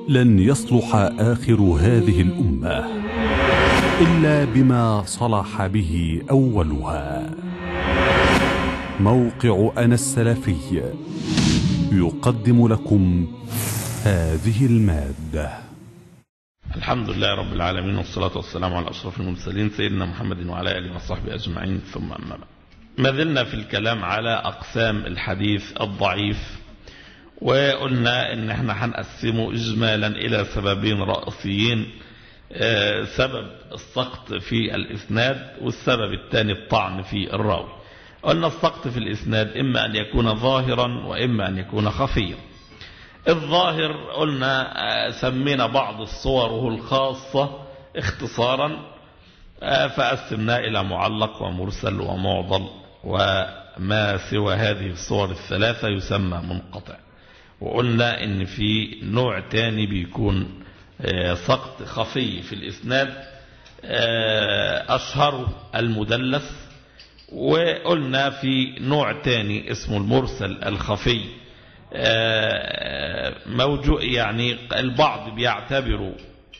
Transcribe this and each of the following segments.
لن يصلح آخر هذه الأمة إلا بما صلح به أولها موقع أنا السلفي يقدم لكم هذه المادة الحمد لله رب العالمين والصلاة والسلام على أشرف المرسلين سيدنا محمد وعلى آله وصحبه أجمعين ثم أما بعد ما زلنا في الكلام على أقسام الحديث الضعيف وقلنا ان احنا هنقسمه اجمالا الى سببين رئيسيين سبب السقط في الاسناد والسبب الثاني الطعن في الراوي قلنا السقط في الاسناد اما ان يكون ظاهرا واما ان يكون خفيا الظاهر قلنا سمينا بعض الصوره الخاصة اختصارا فقسمناه الى معلق ومرسل ومعضل وما سوى هذه الصور الثلاثة يسمى منقطع وقلنا ان في نوع تاني بيكون سقط خفي في الاسناد اشهر المدلس وقلنا في نوع تاني اسمه المرسل الخفي موجود يعني البعض بيعتبروا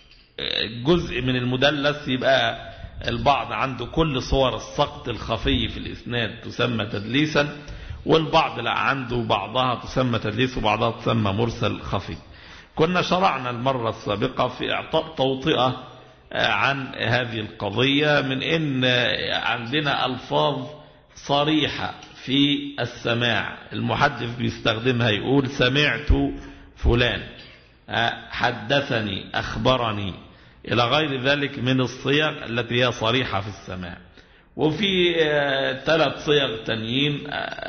جزء من المدلس يبقى البعض عنده كل صور السقط الخفي في الاسناد تسمى تدليسا والبعض لا عنده بعضها تسمى تدليس وبعضها تسمى مرسل خفي كنا شرعنا المرة السابقة في إعطاء توطئة عن هذه القضية من إن عندنا ألفاظ صريحة في السماع المحدث بيستخدمها يقول سمعت فلان حدثني أخبرني إلى غير ذلك من الصيغ التي هي صريحة في السماع وفي ثلاث صيغ تانيين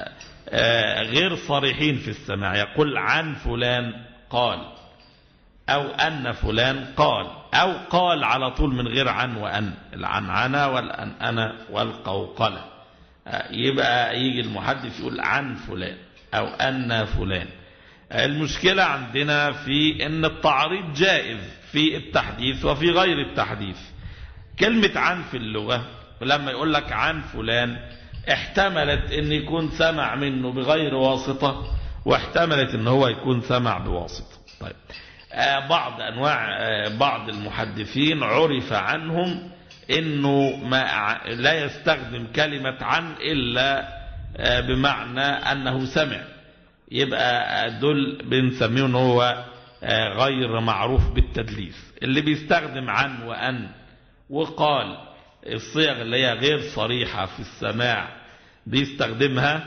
غير صريحين في السماع يقول عن فلان قال أو أن فلان قال أو قال على طول من غير عن وأن العنعنة والأنأنة والقوقلة يبقى يجي المحدث يقول عن فلان أو أن فلان المشكلة عندنا في أن التعريض جائز في التحديث وفي غير التحديث كلمة عن في اللغة ولما يقول لك عن فلان احتملت ان يكون سمع منه بغير واسطة واحتملت ان هو يكون سمع بواسطة طيب آه بعض انواع آه بعض المحدثين عرف عنهم انه ما لا يستخدم كلمة عن الا آه بمعنى انه سمع يبقى دول بنسميه ان هو غير معروف بالتدليس اللي بيستخدم عن وان وقال الصيغ اللي هي غير صريحة في السماع بيستخدمها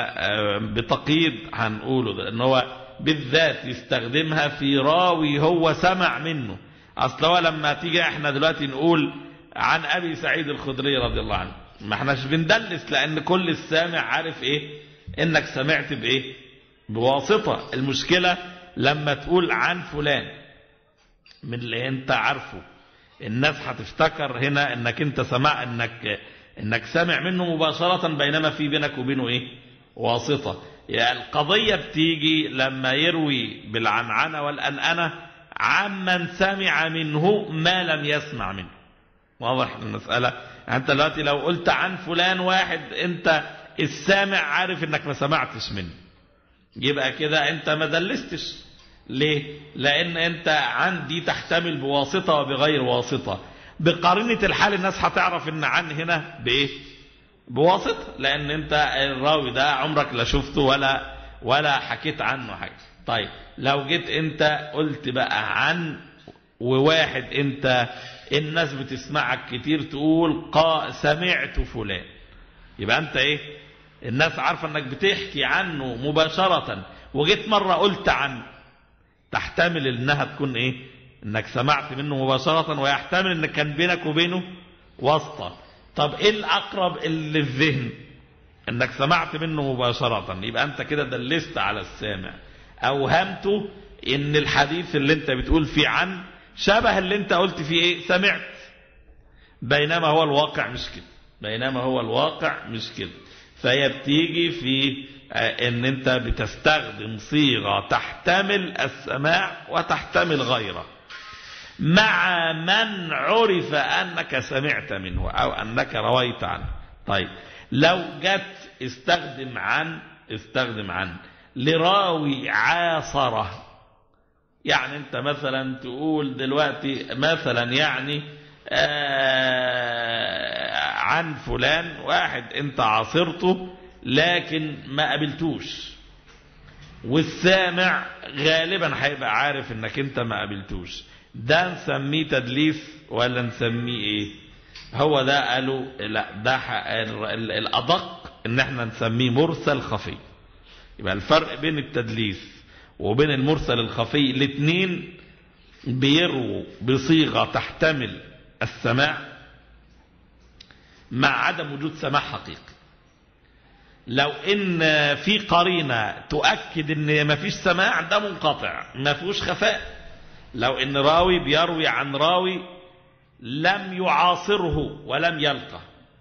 بتقييد هنقوله ان هو بالذات يستخدمها في راوي هو سمع منه اصل هو لما تيجي احنا دلوقتي نقول عن ابي سعيد الخدري رضي الله عنه ما احناش بندلس لان كل السامع عارف ايه انك سمعت بايه بواسطة المشكلة لما تقول عن فلان من اللي انت عارفه الناس هتفتكر هنا انك انت سمع انك انك سامع منه مباشرة بينما في بينك وبينه ايه واسطة يعني القضية بتيجي لما يروي بالعنعنة والأنأنة عمن سمع منه ما لم يسمع منه واضح المسألة يعني انت دلوقتي لو قلت عن فلان واحد انت السامع عارف انك ما سمعتش منه يبقى كده انت ما دلستش ليه لان انت عندي تحتمل بواسطة وبغير واسطة بقارنة الحال الناس هتعرف ان عن هنا بايه بواسطة لان انت الراوي ده عمرك لا شفته ولا ولا حكيت عنه حاجة طيب لو جيت انت قلت بقى عن وواحد انت الناس بتسمعك كتير تقول قا سمعت فلان يبقى انت ايه الناس عارفة انك بتحكي عنه مباشرة وجيت مرة قلت عنه تحتمل انها تكون ايه انك سمعت منه مباشرة ويحتمل ان كان بينك وبينه واسطة طب ايه الاقرب اللي في الذهن انك سمعت منه مباشرة يبقى انت كده دلست على السامع اوهمته ان الحديث اللي انت بتقول فيه عن شبه اللي انت قلت فيه ايه سمعت بينما هو الواقع مش كده بينما هو الواقع مش كده فهي بتيجي في ان انت بتستخدم صيغة تحتمل السماع وتحتمل غيره مع من عرف انك سمعت منه او انك رويت عنه طيب لو جت استخدم عن استخدم عن لراوي عاصره يعني انت مثلا تقول دلوقتي مثلا يعني آه عن فلان واحد انت عاصرته لكن ما قابلتوش والسامع غالبا هيبقى عارف انك انت ما قابلتوش ده نسميه تدليس ولا نسميه ايه هو ده قالوا لا ده الادق ان احنا نسميه مرسل خفي يبقى الفرق بين التدليس وبين المرسل الخفي الاثنين بيروا بصيغة تحتمل السماع مع عدم وجود سماع حقيقي لو ان في قرينة تؤكد ان ما فيش سماع ده منقطع ما فيهوش خفاء لو ان راوي بيروي عن راوي لم يعاصره ولم يلقى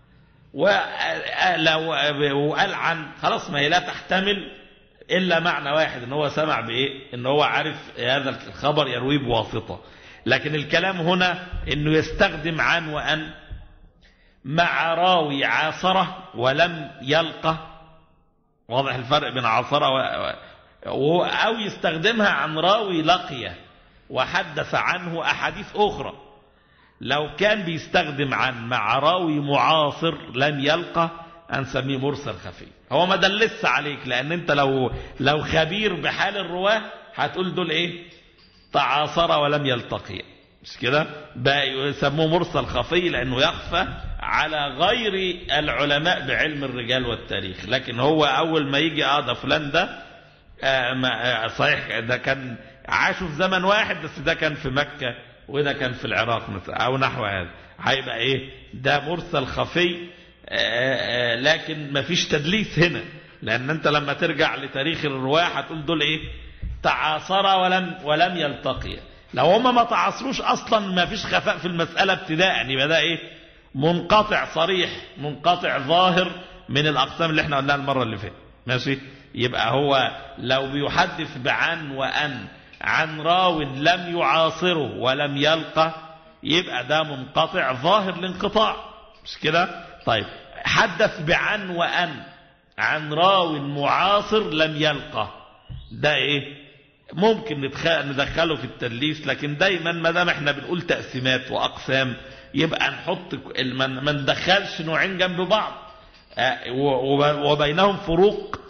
ولو وقال عن خلاص ما هي لا تحتمل الا معنى واحد ان هو سمع بايه ان هو عارف هذا الخبر يرويه بواسطة لكن الكلام هنا انه يستخدم عن وان مع راوي عاصره ولم يلقى واضح الفرق بين عاصره و... او يستخدمها عن راوي لقيه وحدث عنه احاديث اخرى لو كان بيستخدم عن مع راوي معاصر لم يلقى هنسميه مرسل خفي هو ما دلس عليك لان انت لو لو خبير بحال الرواه هتقول دول ايه تعاصر ولم يلتقي مش كده بقى يسموه مرسل خفي لانه يخفى على غير العلماء بعلم الرجال والتاريخ لكن هو اول ما يجي اه ده فلان ده آه صحيح ده كان عاشوا في زمن واحد بس ده كان في مكة وده كان في العراق مثلا او نحو هذا هيبقى ايه ده مرسل خفي آآ آآ لكن مفيش تدليس هنا لان انت لما ترجع لتاريخ الرواه هتقول دول ايه تعاصر ولم ولم يلتقي لو هم ما تعاصروش اصلا ما فيش خفاء في المسألة ابتداء يبقى ده ايه منقطع صريح منقطع ظاهر من الاقسام اللي احنا قلناها المرة اللي فاتت ماشي يبقى هو لو بيحدث بعن وان عن راو لم يعاصره ولم يلقى يبقى ده منقطع ظاهر الانقطاع مش كده طيب حدث بعن وأن عن راو معاصر لم يلقى ده ايه ممكن ندخله في التدليس لكن دايما ما دام احنا بنقول تقسيمات واقسام يبقى نحط ما ندخلش نوعين جنب بعض وبينهم فروق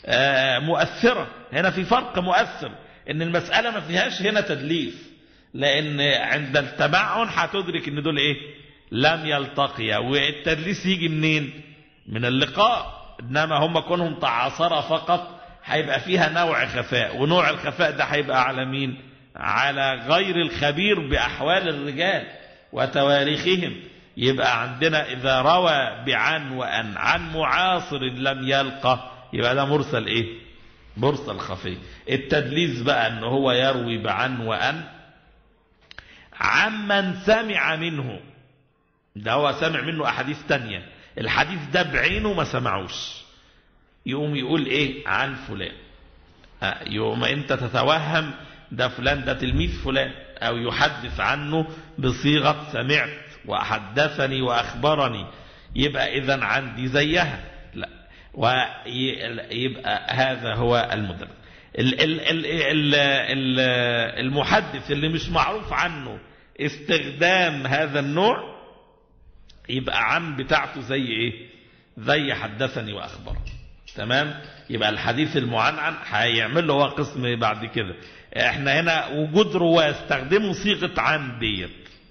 مؤثرة هنا في فرق مؤثر ان المسألة ما فيهاش هنا تدليس لان عند التبعن هتدرك ان دول ايه لم يلتقيا والتدليس يجي منين من اللقاء انما هم كونهم تعاصرا فقط هيبقى فيها نوع خفاء ونوع الخفاء ده هيبقى على مين على غير الخبير بأحوال الرجال وتواريخهم يبقى عندنا إذا روى بعن وأن عن معاصر لم يلقى يبقى ده مرسل إيه مرسل خفي التدليس بقى أنه هو يروي بعن وأن عمن سمع منه ده هو سمع منه أحاديث تانية الحديث ده بعينه ما سمعوش يقوم يقول ايه عن فلان يقوم انت تتوهم ده فلان ده تلميذ فلان او يحدث عنه بصيغة سمعت وحدثني واخبرني يبقى اذا عندي زيها لا ويبقى هذا هو المدرس المحدث اللي مش معروف عنه استخدام هذا النوع يبقى عن بتاعته زي ايه زي حدثني واخبرني تمام يبقى الحديث المعنعن هيعمل له هو قسم بعد كده احنا هنا وجود رواه استخدموا صيغه عن ديت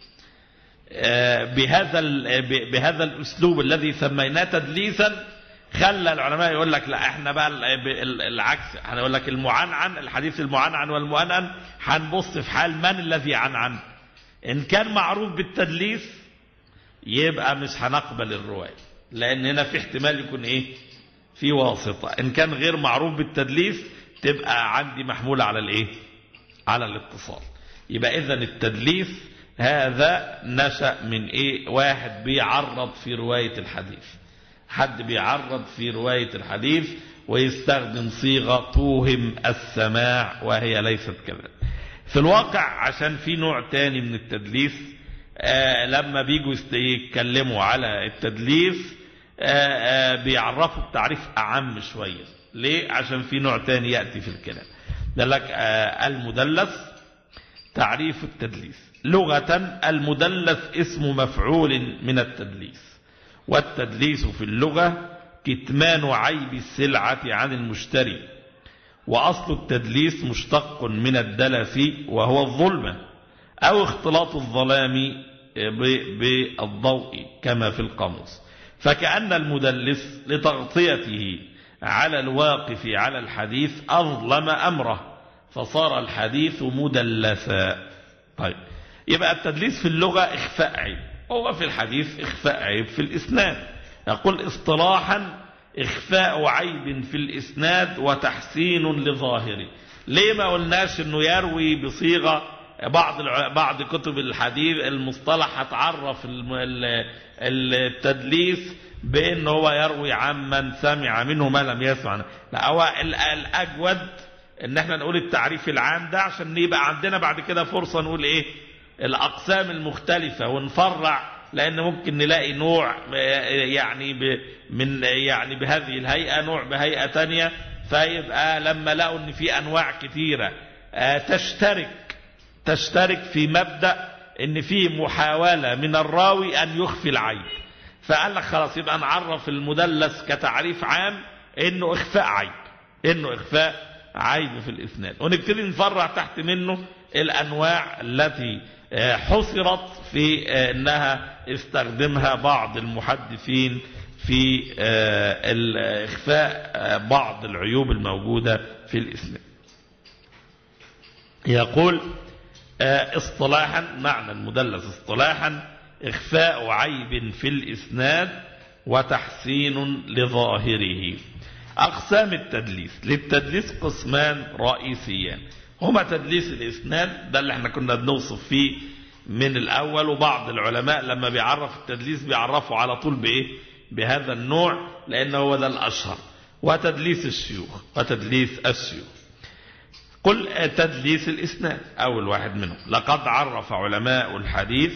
بهذا بهذا الاسلوب الذي سميناه تدليسا خلى العلماء يقول لك لا احنا بقى العكس هنقول لك المعنعن الحديث المعنعن والمؤنن هنبص في حال من الذي عنعن ان كان معروف بالتدليس يبقى مش هنقبل الروايه لان هنا في احتمال يكون ايه في واسطة إن كان غير معروف بالتدليس تبقى عندي محمولة على الإيه على الاتصال يبقى إذا التدليس هذا نشأ من إيه واحد بيعرض في رواية الحديث حد بيعرض في رواية الحديث ويستخدم صيغة توهم السماع وهي ليست كذلك في الواقع عشان في نوع تاني من التدليس آه لما بيجوا يتكلموا على التدليس آآ آآ بيعرفوا التعريف أعم شوية ليه عشان في نوع تاني يأتي في الكلام قال لك المدلس تعريف التدليس لغة المدلس اسم مفعول من التدليس والتدليس في اللغة كتمان عيب السلعة عن المشتري وأصل التدليس مشتق من الدلس وهو الظلمة أو اختلاط الظلام بالضوء كما في القاموس فكأن المدلس لتغطيته على الواقف على الحديث أظلم أمره فصار الحديث مدلسا طيب يبقى التدليس في اللغة إخفاء عيب هو في الحديث إخفاء عيب في الإسناد يقول اصطلاحا إخفاء عيب في الإسناد وتحسين لظاهره ليه ما قلناش أنه يروي بصيغة بعض بعض كتب الحديث المصطلح هتعرف التدليس بأنه هو يروي عمن سمع منه ما لم يسمع لا هو الأجود ان احنا نقول التعريف العام ده عشان يبقى عندنا بعد كده فرصة نقول ايه الاقسام المختلفة ونفرع لان ممكن نلاقي نوع يعني من يعني بهذه الهيئة نوع بهيئة تانية فيبقى لما لقوا ان في انواع كثيرة تشترك تشترك في مبدأ ان في محاولة من الراوي ان يخفي العيب فقال لك خلاص يبقى نعرف المدلس كتعريف عام انه اخفاء عيب انه اخفاء عيب في الإسناد ونبتدي نفرع تحت منه الأنواع التي حصرت في أنها استخدمها بعض المحدثين في إخفاء بعض العيوب الموجودة في الإسناد يقول اصطلاحا معنى المدلس اصطلاحا إخفاء عيب في الإسناد وتحسين لظاهره أقسام التدليس للتدليس قسمان رئيسيان هما تدليس الإسناد ده اللي احنا كنا بنوصف فيه من الأول وبعض العلماء لما بيعرف التدليس بيعرفوا على طول بإيه بهذا النوع لأنه هو ده الأشهر وتدليس الشيوخ وتدليس الشيوخ قل تدليس الإسناد أول واحد منهم لقد عرف علماء الحديث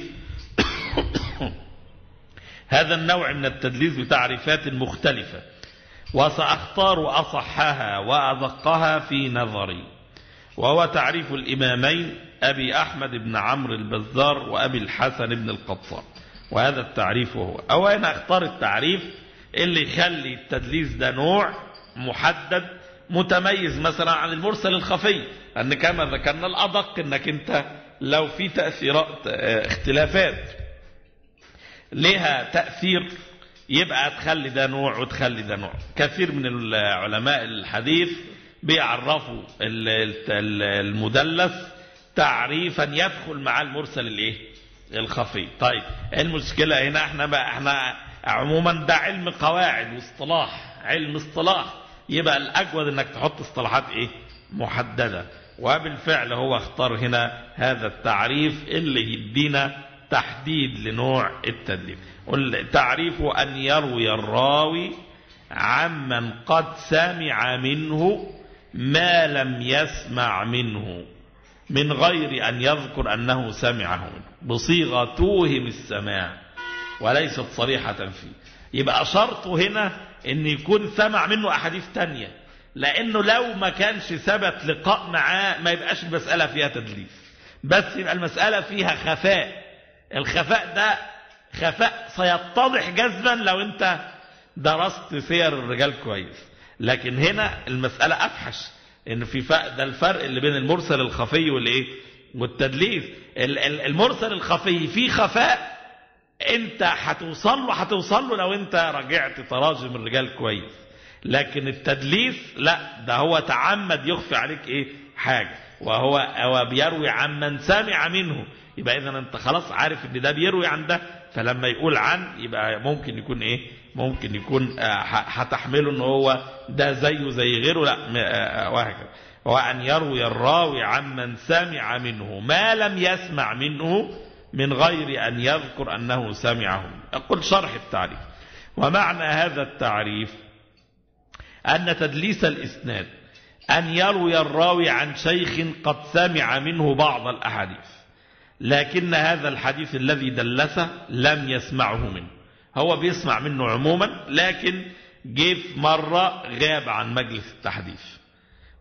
هذا النوع من التدليس بتعريفات مختلفة وسأختار أصحها وأدقها في نظري وهو تعريف الإمامين أبي أحمد بن عمرو البزار وأبي الحسن بن القطان وهذا التعريف هو أو أنا أختار التعريف اللي يخلي التدليس ده نوع محدد متميز مثلا عن المرسل الخفي أن كما ذكرنا الأدق أنك أنت لو في تأثيرات اختلافات لها تأثير يبقى تخلي ده نوع وتخلي ده نوع كثير من العلماء الحديث بيعرفوا المدلس تعريفا يدخل مع المرسل الايه الخفي طيب المشكلة هنا احنا بقى احنا عموما ده علم قواعد واصطلاح علم اصطلاح يبقى الاجود انك تحط اصطلاحات ايه محددة وبالفعل هو اختار هنا هذا التعريف اللي يدينا تحديد لنوع التدليس تعريف أن يروي الراوي عمن قد سمع منه ما لم يسمع منه من غير أن يذكر أنه سمعه بصيغة توهم السماع وليست صريحة فيه يبقى شرطه هنا أن يكون سمع منه أحاديث تانية لأنه لو ما كانش ثبت لقاء معاه ما يبقاش المسألة فيها تدليس بس يبقى المسألة فيها خفاء الخفاء ده خفاء سيتضح جذبا لو انت درست سير الرجال كويس لكن هنا المسألة أفحش ان في ده الفرق اللي بين المرسل الخفي والايه والتدليس المرسل الخفي فيه خفاء انت هتوصل له هتوصل له لو انت رجعت تراجم الرجال كويس لكن التدليس لا ده هو تعمد يخفي عليك ايه حاجة وهو هو بيروي عمن سمع منه يبقى اذا انت خلاص عارف ان ده بيروي عن ده فلما يقول عن يبقى ممكن يكون ايه ممكن يكون هتحمله ان هو ده زيه زي غيره لا وهكذا وأن يروي الراوي عمن سمع منه ما لم يسمع منه من غير أن يذكر أنه سمعه أقول شرح التعريف ومعنى هذا التعريف أن تدليس الإسناد أن يروي الراوي عن شيخ قد سمع منه بعض الأحاديث لكن هذا الحديث الذي دلسه لم يسمعه منه هو بيسمع منه عموما لكن جه في مرة غاب عن مجلس التحديث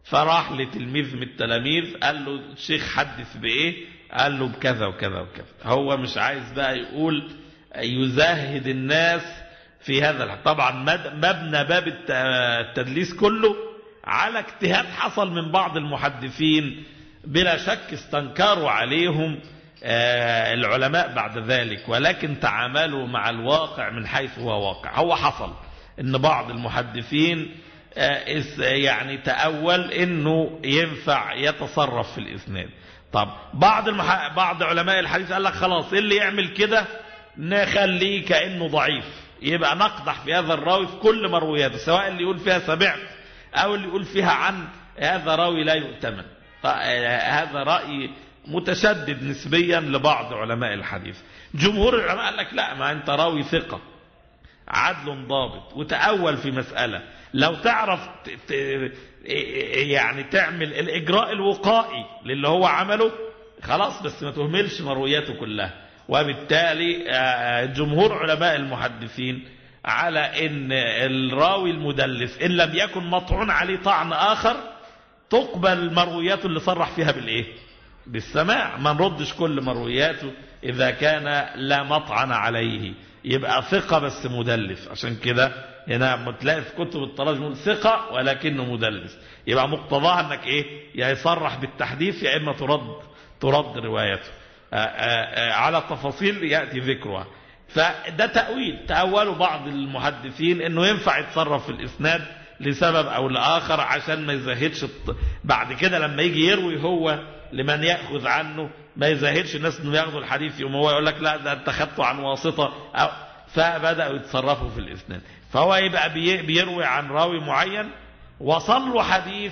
فراح لتلميذ من التلاميذ قال له الشيخ حدث بايه قال له بكذا وكذا وكذا هو مش عايز بقى يقول يزهد الناس في هذا الحق. طبعا مبنى باب التدليس كله على اجتهاد حصل من بعض المحدثين بلا شك استنكروا عليهم العلماء بعد ذلك ولكن تعاملوا مع الواقع من حيث هو واقع هو حصل ان بعض المحدثين يعني تأول انه ينفع يتصرف في الاسناد طب بعض المح... بعض علماء الحديث قال لك خلاص اللي يعمل كده نخليه كأنه ضعيف يبقى نقدح في هذا الراوي في كل مروياته سواء اللي يقول فيها سمعت او اللي يقول فيها عن هذا راوي لا يؤتمن هذا رأي متشدد نسبيا لبعض علماء الحديث جمهور العلماء قال لك لا ما انت راوي ثقة عدل ضابط وتأول في مسألة لو تعرف ت... يعني تعمل الإجراء الوقائي للي هو عمله خلاص بس ما تهملش مروياته كلها وبالتالي جمهور علماء المحدثين على ان الراوي المدلس ان لم يكن مطعون عليه طعن اخر تقبل مروياته اللي صرح فيها بالايه بالسماع ما نردش كل مروياته اذا كان لا مطعن عليه يبقى ثقة بس مدلس عشان كده هنا تلاقي في كتب التراجم ثقة ولكنه مدلس يبقى مقتضاها انك ايه يا يصرح بالتحديث يا اما ترد ترد روايته آآ آآ على تفاصيل يأتي ذكرها فده تأويل تأولوا بعض المحدثين انه ينفع يتصرف في الاسناد لسبب او لاخر عشان ما يزهدش بعد كده لما يجي يروي هو لمن يأخذ عنه ما يزهدش الناس انه ياخذوا الحديث يوم هو يقول لك لا ده انت خدته عن واسطة أو فبدأوا يتصرفوا في الاسناد فهو يبقى بيروي عن راوي معين وصل له حديث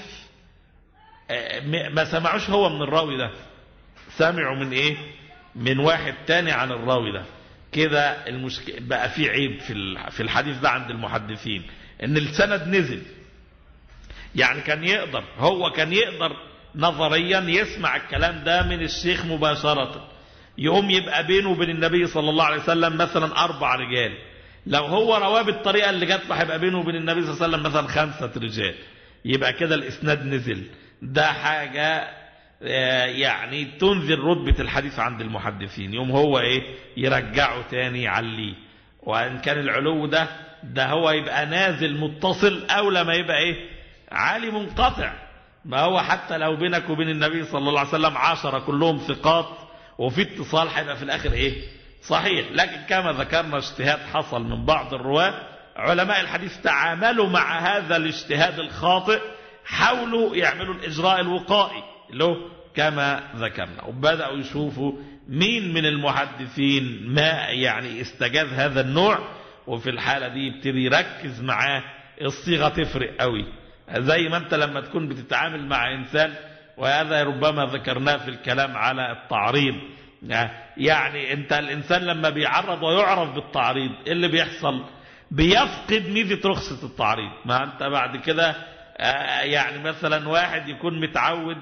ما سمعوش هو من الراوي ده سمعوا من ايه من واحد تاني عن الراوي ده كده المشكلة بقى في عيب في في الحديث ده عند المحدثين ان السند نزل يعني كان يقدر هو كان يقدر نظريا يسمع الكلام ده من الشيخ مباشرة يقوم يبقى بينه وبين النبي صلى الله عليه وسلم مثلا أربع رجال لو هو رواه بالطريقة اللي جت هيبقى بينه وبين النبي صلى الله عليه وسلم مثلا خمسة رجال يبقى كده الإسناد نزل ده حاجة يعني تنزل رتبة الحديث عند المحدثين يوم هو ايه يرجعه تاني يعليه وان كان العلو ده ده هو يبقى نازل متصل او لما يبقى ايه عالي منقطع ما هو حتى لو بينك وبين النبي صلى الله عليه وسلم عشرة كلهم ثقات وفي اتصال هيبقى في الاخر ايه صحيح لكن كما ذكرنا اجتهاد حصل من بعض الرواة علماء الحديث تعاملوا مع هذا الاجتهاد الخاطئ حاولوا يعملوا الاجراء الوقائي له كما ذكرنا وبدأوا يشوفوا مين من المحدثين ما يعني استجاز هذا النوع وفي الحالة دي يبتدي يركز معاه الصيغة تفرق قوي زي ما انت لما تكون بتتعامل مع انسان وهذا ربما ذكرناه في الكلام على التعريض يعني انت الانسان لما بيعرض ويعرف بالتعريض ايه اللي بيحصل بيفقد ميزة رخصة التعريض ما انت بعد كده يعني مثلا واحد يكون متعود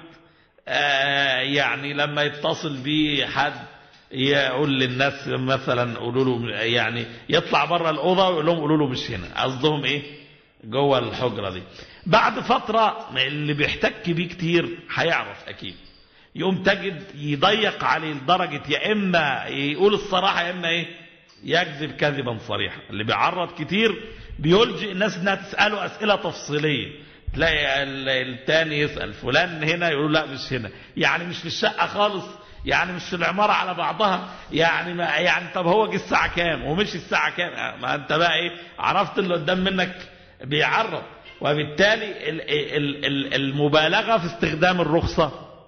يعني لما يتصل بيه حد يقول للناس مثلا قولوا له يعني يطلع بره الاوضه ويقول لهم قولوا له مش هنا قصدهم ايه جوه الحجره دي بعد فتره اللي بيحتك بيه كتير هيعرف اكيد يقوم تجد يضيق عليه لدرجه يا اما يقول الصراحه يا اما ايه يكذب كذبا صريحا اللي بيعرض كتير بيلجئ الناس انها تساله اسئله تفصيليه تلاقي التاني يسأل فلان هنا يقول لا مش هنا يعني مش في الشقة خالص يعني مش في العمارة على بعضها يعني ما يعني طب هو جه الساعة كام ومش الساعة كام ما انت بقى ايه عرفت اللي قدام منك بيعرض وبالتالي المبالغة في استخدام الرخصة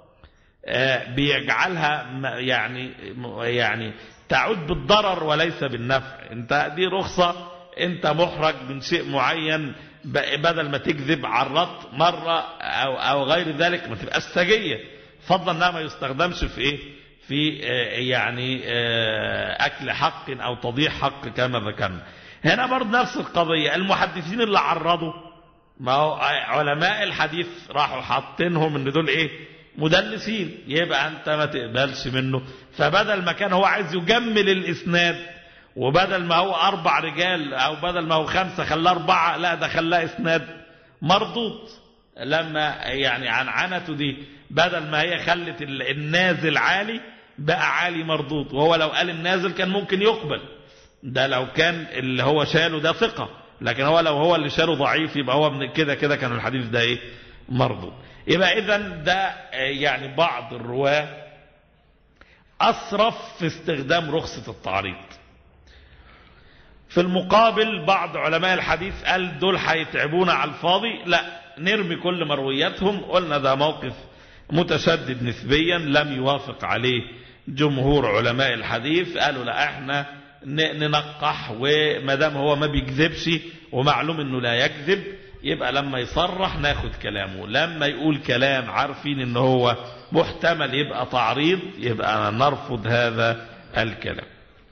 بيجعلها يعني يعني تعود بالضرر وليس بالنفع انت دي رخصة انت محرج من شيء معين بدل ما تكذب عرضت مرة أو, أو غير ذلك ما تبقاش سجية فضلا انها ما يستخدمش في ايه في يعني اكل حق او تضييع حق كما ذكرنا هنا برضه نفس القضية المحدثين اللي عرضوا ما هو علماء الحديث راحوا حاطينهم ان دول ايه مدلسين يبقى انت ما تقبلش منه فبدل ما كان هو عايز يجمل الاسناد وبدل ما هو أربع رجال أو بدل ما هو خمسة خلاه أربعة لا ده خلاه إسناد مردود لما يعني عنعنته دي بدل ما هي خلت النازل عالي بقى عالي مردود وهو لو قال النازل كان ممكن يقبل ده لو كان اللي هو شاله ده ثقة لكن هو لو هو اللي شاله ضعيف يبقى هو من كده كده كان الحديث ده ايه مردود يبقى اذا ده يعني بعض الرواه اسرف في استخدام رخصة التعريض في المقابل بعض علماء الحديث قال دول هيتعبونا على الفاضي لا نرمي كل مروياتهم قلنا ده موقف متشدد نسبيا لم يوافق عليه جمهور علماء الحديث قالوا لا احنا ننقح وما دام هو ما بيكذبش ومعلوم انه لا يكذب يبقى لما يصرح ناخد كلامه لما يقول كلام عارفين ان هو محتمل يبقى تعريض يبقى نرفض هذا الكلام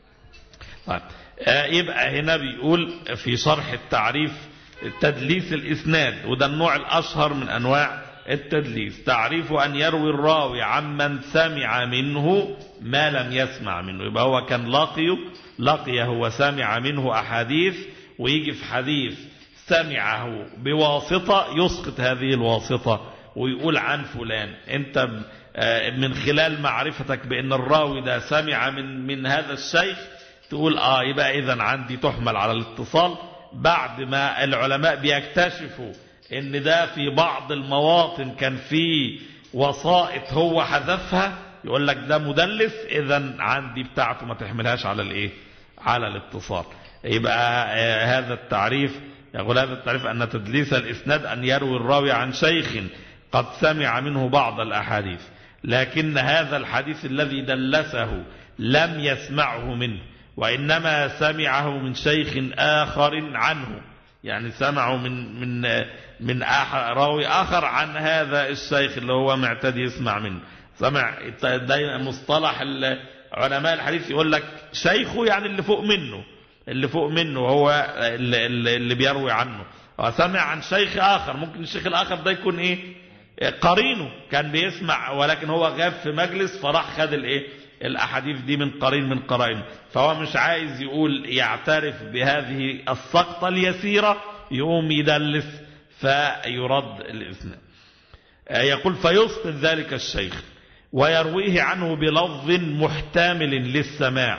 طيب يبقى هنا بيقول في شرح التعريف تدليس الإسناد وده النوع الأشهر من أنواع التدليس تعريف أن يروي الراوي عمن سمع منه ما لم يسمع منه يبقى هو كان لاقيه لقيه وسمع منه أحاديث ويجي في حديث سمعه بواسطة يسقط هذه الواسطة ويقول عن فلان انت من خلال معرفتك بأن الراوي ده سمع من, من هذا الشيخ تقول اه يبقى اذا عندي تحمل على الاتصال بعد ما العلماء بيكتشفوا ان ده في بعض المواطن كان في وسائط هو حذفها يقول لك ده مدلس اذا عندي بتاعته ما تحملهاش على الايه على الاتصال يبقى آه هذا التعريف يقول هذا التعريف ان تدليس الاسناد ان يروي الراوي عن شيخ قد سمع منه بعض الاحاديث لكن هذا الحديث الذي دلسه لم يسمعه منه وإنما سمعه من شيخ آخر عنه يعني سمعه من من من راوي آخر عن هذا الشيخ اللي هو معتاد يسمع منه سمع دايما مصطلح علماء الحديث يقول لك شيخه يعني اللي فوق منه اللي فوق منه هو اللي, اللي بيروي عنه وسمع عن شيخ آخر ممكن الشيخ الآخر ده يكون إيه قرينه كان بيسمع ولكن هو غاب في مجلس فراح خد الإيه الأحاديث دي من قرين من قرائن فهو مش عايز يقول يعترف بهذه السقطة اليسيرة يقوم يدلس فيرد الإسناد يقول فيسقط ذلك الشيخ ويرويه عنه بلفظ محتمل للسماع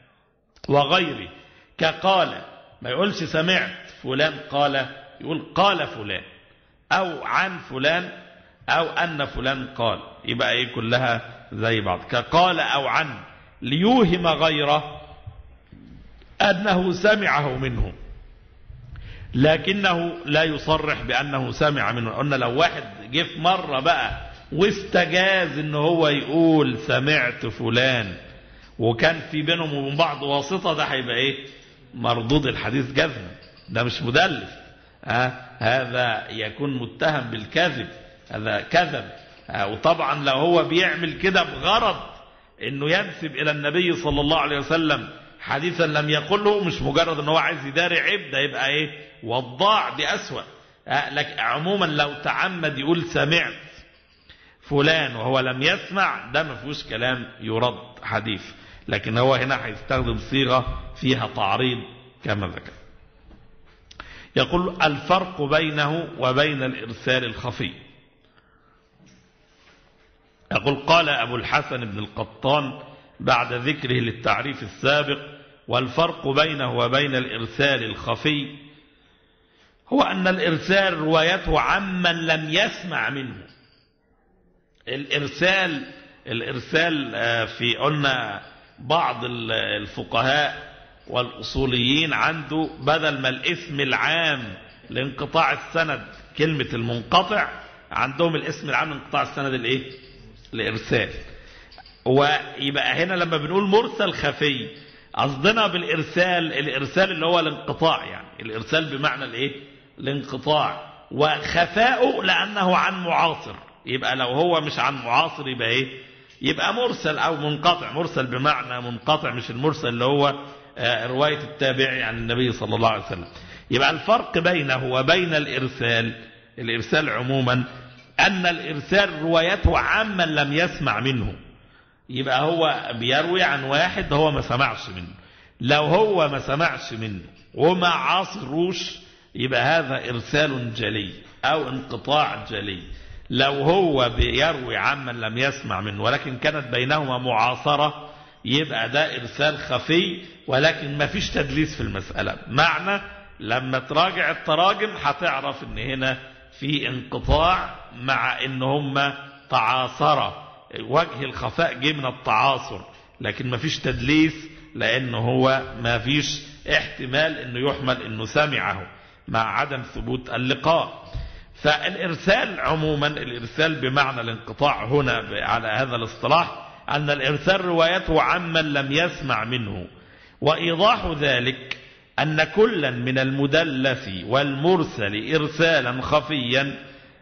وغيره كقال ما يقولش سمعت فلان قال يقول قال فلان أو عن فلان أو أن فلان قال يبقى إيه كلها زي بعض كقال أو عن ليوهم غيره أنه سمعه منه لكنه لا يصرح بأنه سمع منه قلنا لو واحد جه في مرة بقى واستجاز ان هو يقول سمعت فلان وكان في بينهم وبين بعض واسطة ده هيبقى ايه مردود الحديث جزما ده مش مدلس ها هذا يكون متهم بالكذب هذا كذب وطبعا لو هو بيعمل كده بغرض انه ينسب الى النبي صلى الله عليه وسلم حديثا لم يقله مش مجرد ان هو عايز يداري عيب ده يبقى ايه وضاع دي اسوأ لك عموما لو تعمد يقول سمعت فلان وهو لم يسمع ده ما فيهوش كلام يرد حديث لكن هو هنا هيستخدم صيغة فيها تعريض كما ذكر يقول الفرق بينه وبين الإرسال الخفي يقول قال أبو الحسن بن القطان بعد ذكره للتعريف السابق والفرق بينه وبين الإرسال الخفي هو أن الإرسال روايته عمن لم يسمع منه الإرسال الإرسال في قلنا بعض الفقهاء والأصوليين عنده بدل ما الاسم العام لانقطاع السند كلمة المنقطع عندهم الاسم العام لانقطاع السند الايه الإرسال ويبقى هنا لما بنقول مرسل خفي قصدنا بالإرسال الإرسال اللي هو الانقطاع يعني الإرسال بمعنى الايه الانقطاع وخفاؤه لأنه عن معاصر يبقى لو هو مش عن معاصر يبقى ايه يبقى مرسل او منقطع مرسل بمعنى منقطع مش المرسل اللي هو رواية التابعي عن النبي صلى الله عليه وسلم يبقى الفرق بينه وبين الإرسال الإرسال عموما أن الإرسال روايته عمن لم يسمع منه يبقى هو بيروي عن واحد هو ما سمعش منه لو هو ما سمعش منه وما عاصروش يبقى هذا إرسال جلي أو انقطاع جلي لو هو بيروي عمن لم يسمع منه ولكن كانت بينهما معاصرة يبقى ده إرسال خفي ولكن ما فيش تدليس في المسألة معنى لما تراجع التراجم هتعرف ان هنا في انقطاع مع ان هم تعاصرة وجه الخفاء جه من التعاصر لكن ما فيش تدليس لان هو ما فيش احتمال انه يحمل انه سمعه مع عدم ثبوت اللقاء فالإرسال عموما الإرسال بمعنى الانقطاع هنا على هذا الاصطلاح أن الإرسال روايته عمن لم يسمع منه وإيضاح ذلك أن كلا من المدلس والمرسل إرسالا خفيا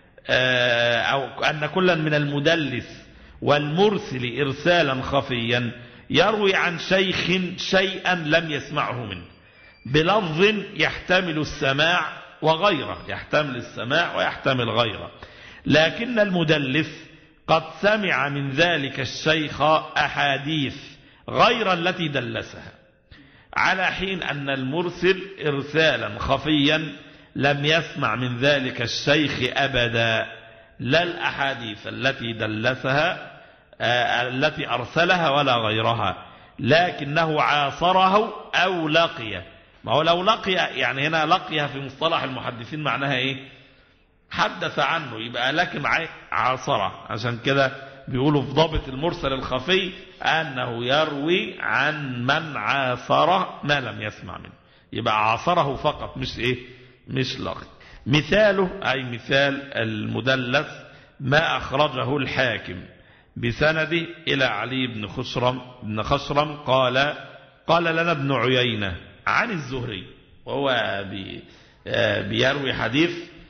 أو أن كلا من المدلس والمرسل إرسالا خفيا يروي عن شيخ شيئا لم يسمعه منه بلفظ يحتمل السماع وغيره يحتمل السماع ويحتمل غيره لكن المدلس قد سمع من ذلك الشيخ أحاديث غير التي دلسها على حين أن المرسل إرسالا خفيا لم يسمع من ذلك الشيخ أبدا لا الأحاديث التي دلسها التي أرسلها ولا غيرها لكنه عاصره أو لقيه ما هو لو لقي يعني هنا لقي في مصطلح المحدثين معناها ايه حدث عنه يبقى لكن عاصرة عشان كده بيقولوا في ضابط المرسل الخفي أنه يروي عن من عاصره ما لم يسمع منه يبقى عاصره فقط مش ايه مش لقي مثاله أي مثال المدلس ما أخرجه الحاكم بسنده إلى علي بن خشرم بن خشرم قال قال لنا ابن عيينة عن الزهري وهو بي بيروي حديث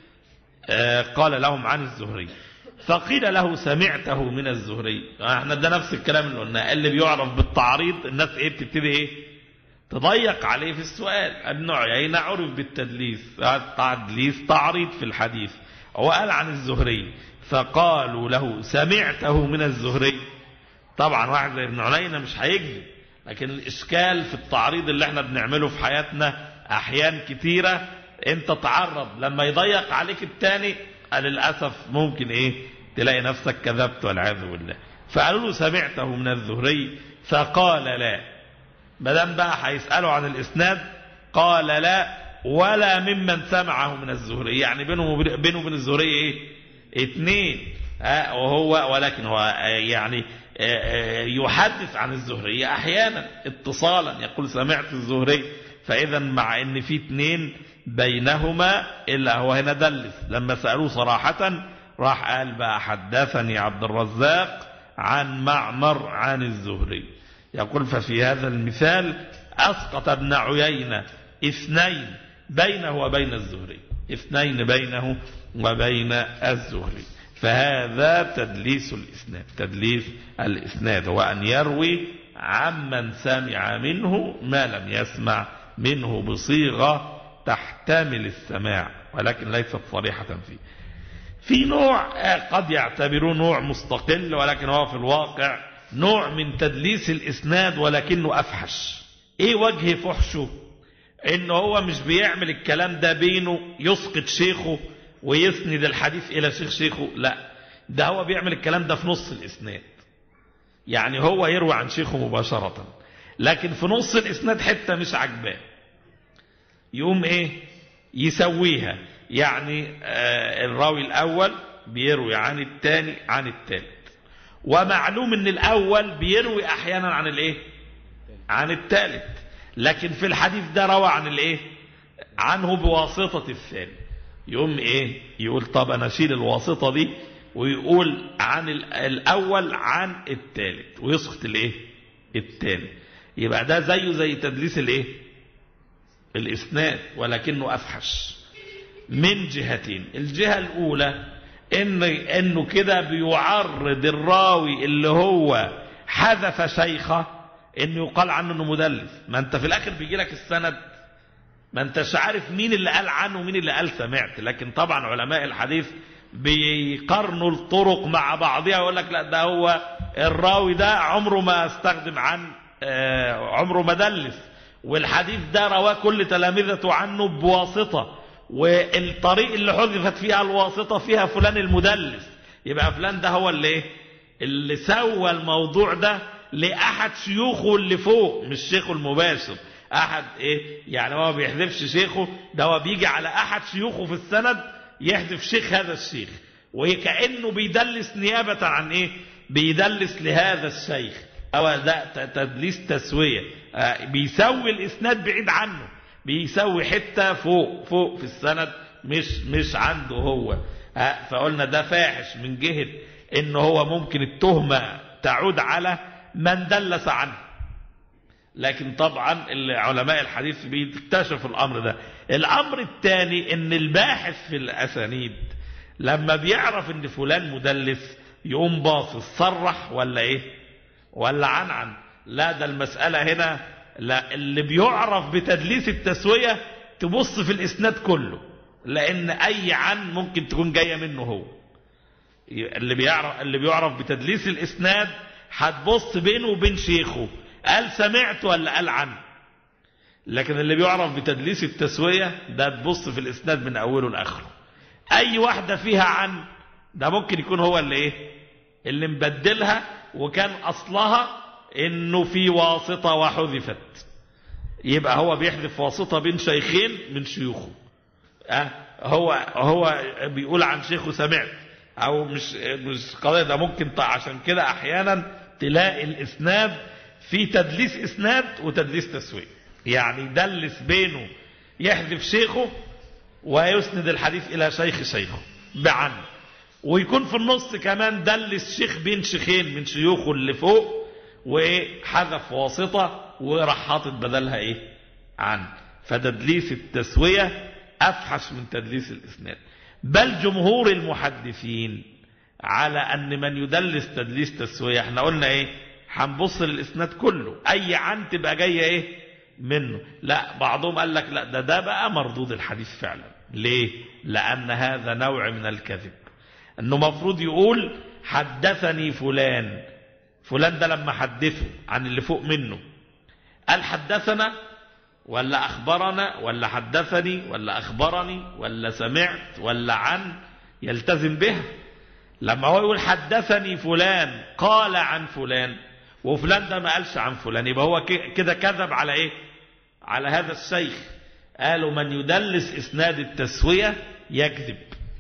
قال لهم عن الزهري فقيل له سمعته من الزهري احنا ده نفس الكلام اللي قلناه اللي بيعرف بالتعريض الناس ايه بتبتدي ايه تضيق عليه في السؤال ابن عيينة عرف بالتدليس تدليس تعريض في الحديث هو قال عن الزهري فقالوا له سمعته من الزهري طبعا واحد زي ابن عيينة مش هيكذب لكن الإشكال في التعريض اللي احنا بنعمله في حياتنا أحيان كتيرة انت تعرض لما يضيق عليك التاني للأسف ممكن ايه تلاقي نفسك كذبت والعياذ بالله فقالوا له سمعته من الزهري فقال لا مدام بقى هيسألوا عن الإسناد قال لا ولا ممن سمعه من الزهري يعني بينه وبين بينه وبين الزهري ايه اتنين ها وهو ولكن هو يعني يحدث عن الزهري احيانا اتصالا يقول سمعت الزهري فاذا مع ان في اتنين بينهما الا هو هنا دلس لما سالوه صراحه راح قال بقى حدثني عبد الرزاق عن معمر عن الزهري يقول ففي هذا المثال اسقط ابن عيينه اثنين بينه وبين الزهري اثنين بينه وبين الزهري فهذا تدليس الإسناد تدليس الإسناد هو أن يروي عمن سمع منه ما لم يسمع منه بصيغة تحتمل السماع ولكن ليست صريحة فيه في نوع قد يعتبروه نوع مستقل ولكن هو في الواقع نوع من تدليس الإسناد ولكنه أفحش إيه وجه فحشه إن هو مش بيعمل الكلام ده بينه يسقط شيخه ويسند الحديث إلى شيخ شيخه لا ده هو بيعمل الكلام ده في نص الإسناد يعني هو يروي عن شيخه مباشرة لكن في نص الإسناد حتة مش عجباه يقوم إيه يسويها يعني آه الراوي الأول بيروي عن الثاني عن الثالث ومعلوم ان الأول بيروي أحيانا عن الإيه عن الثالث لكن في الحديث ده روى عن الإيه عنه بواسطة الثاني يقوم ايه يقول طب انا اشيل الواسطة دي ويقول عن الاول عن الثالث ويسقط الايه الثاني يبقى ده زيه زي تدليس الايه الاسناد ولكنه افحش من جهتين الجهة الاولى ان انه كده بيعرض الراوي اللي هو حذف شيخه انه يقال عنه انه مدلس ما انت في الاخر بيجي لك السند ما انتش عارف مين اللي قال عنه ومين اللي قال سمعت لكن طبعا علماء الحديث بيقارنوا الطرق مع بعضها ويقول لك لا ده هو الراوي ده عمره ما استخدم عن عمره ما دلس والحديث ده رواه كل تلامذته عنه بواسطة والطريق اللي حذفت فيها الواسطة فيها فلان المدلس يبقى فلان ده هو اللي ايه اللي سوى الموضوع ده لأحد شيوخه اللي فوق مش شيخه المباشر أحد إيه يعني هو ما بيحذفش شيخه ده هو بيجي على أحد شيوخه في السند يحذف شيخ هذا الشيخ وكأنه بيدلس نيابة عن إيه بيدلس لهذا الشيخ أو ده تدليس تسوية آه بيسوي الإسناد بعيد عنه بيسوي حتة فوق فوق في السند مش مش عنده هو آه فقلنا ده فاحش من جهة إن هو ممكن التهمة تعود على من دلس عنه لكن طبعا علماء الحديث بيكتشفوا الأمر ده الأمر الثاني ان الباحث في الأسانيد لما بيعرف ان فلان مدلس يقوم باصص صرح ولا ايه ولا عن عن لا ده المسألة هنا لا اللي بيعرف بتدليس التسوية تبص في الإسناد كله لأن أي عن ممكن تكون جاية منه هو اللي بيعرف اللي بيعرف بتدليس الإسناد هتبص بينه وبين شيخه قال سمعت ولا قال عن لكن اللي بيعرف بتدليس التسوية ده تبص في الإسناد من أوله لآخره أي واحدة فيها عن ده ممكن يكون هو اللي إيه اللي مبدلها وكان أصلها إنه في واسطة وحذفت يبقى هو بيحذف واسطة بين شيخين من شيوخه أه هو هو بيقول عن شيخه سمعت أو مش مش قضية ده ممكن عشان كده أحيانا تلاقي الإسناد في تدليس إسناد وتدليس تسوية يعني يدلس بينه يحذف شيخه ويسند الحديث إلى شيخ شيخه بعن ويكون في النص كمان دلس شيخ بين شيخين من شيوخه اللي فوق وحذف واسطة وراح حاطط بدلها ايه عن فتدليس التسوية أفحش من تدليس الإسناد بل جمهور المحدثين على أن من يدلس تدليس تسوية احنا قلنا ايه هنبص للإسناد كله أي عن تبقى جاية ايه منه لا بعضهم قال لك لا ده ده بقى مردود الحديث فعلا ليه لأن هذا نوع من الكذب أنه مفروض يقول حدثني فلان فلان ده لما حدثه عن اللي فوق منه قال حدثنا ولا أخبرنا ولا حدثني ولا أخبرني ولا سمعت ولا عن يلتزم بها لما هو يقول حدثني فلان قال عن فلان وفلان ده ما قالش عن فلان يبقى هو كده كذب على ايه على هذا الشيخ قالوا من يدلس اسناد التسوية يكذب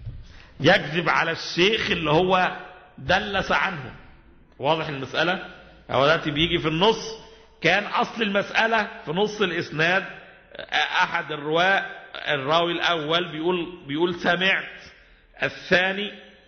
يكذب على الشيخ اللي هو دلس عنه واضح المسألة هو دلوقتي بيجي في النص كان أصل المسألة في نص الإسناد أحد الرواة الراوي الأول بيقول, بيقول سمعت الثاني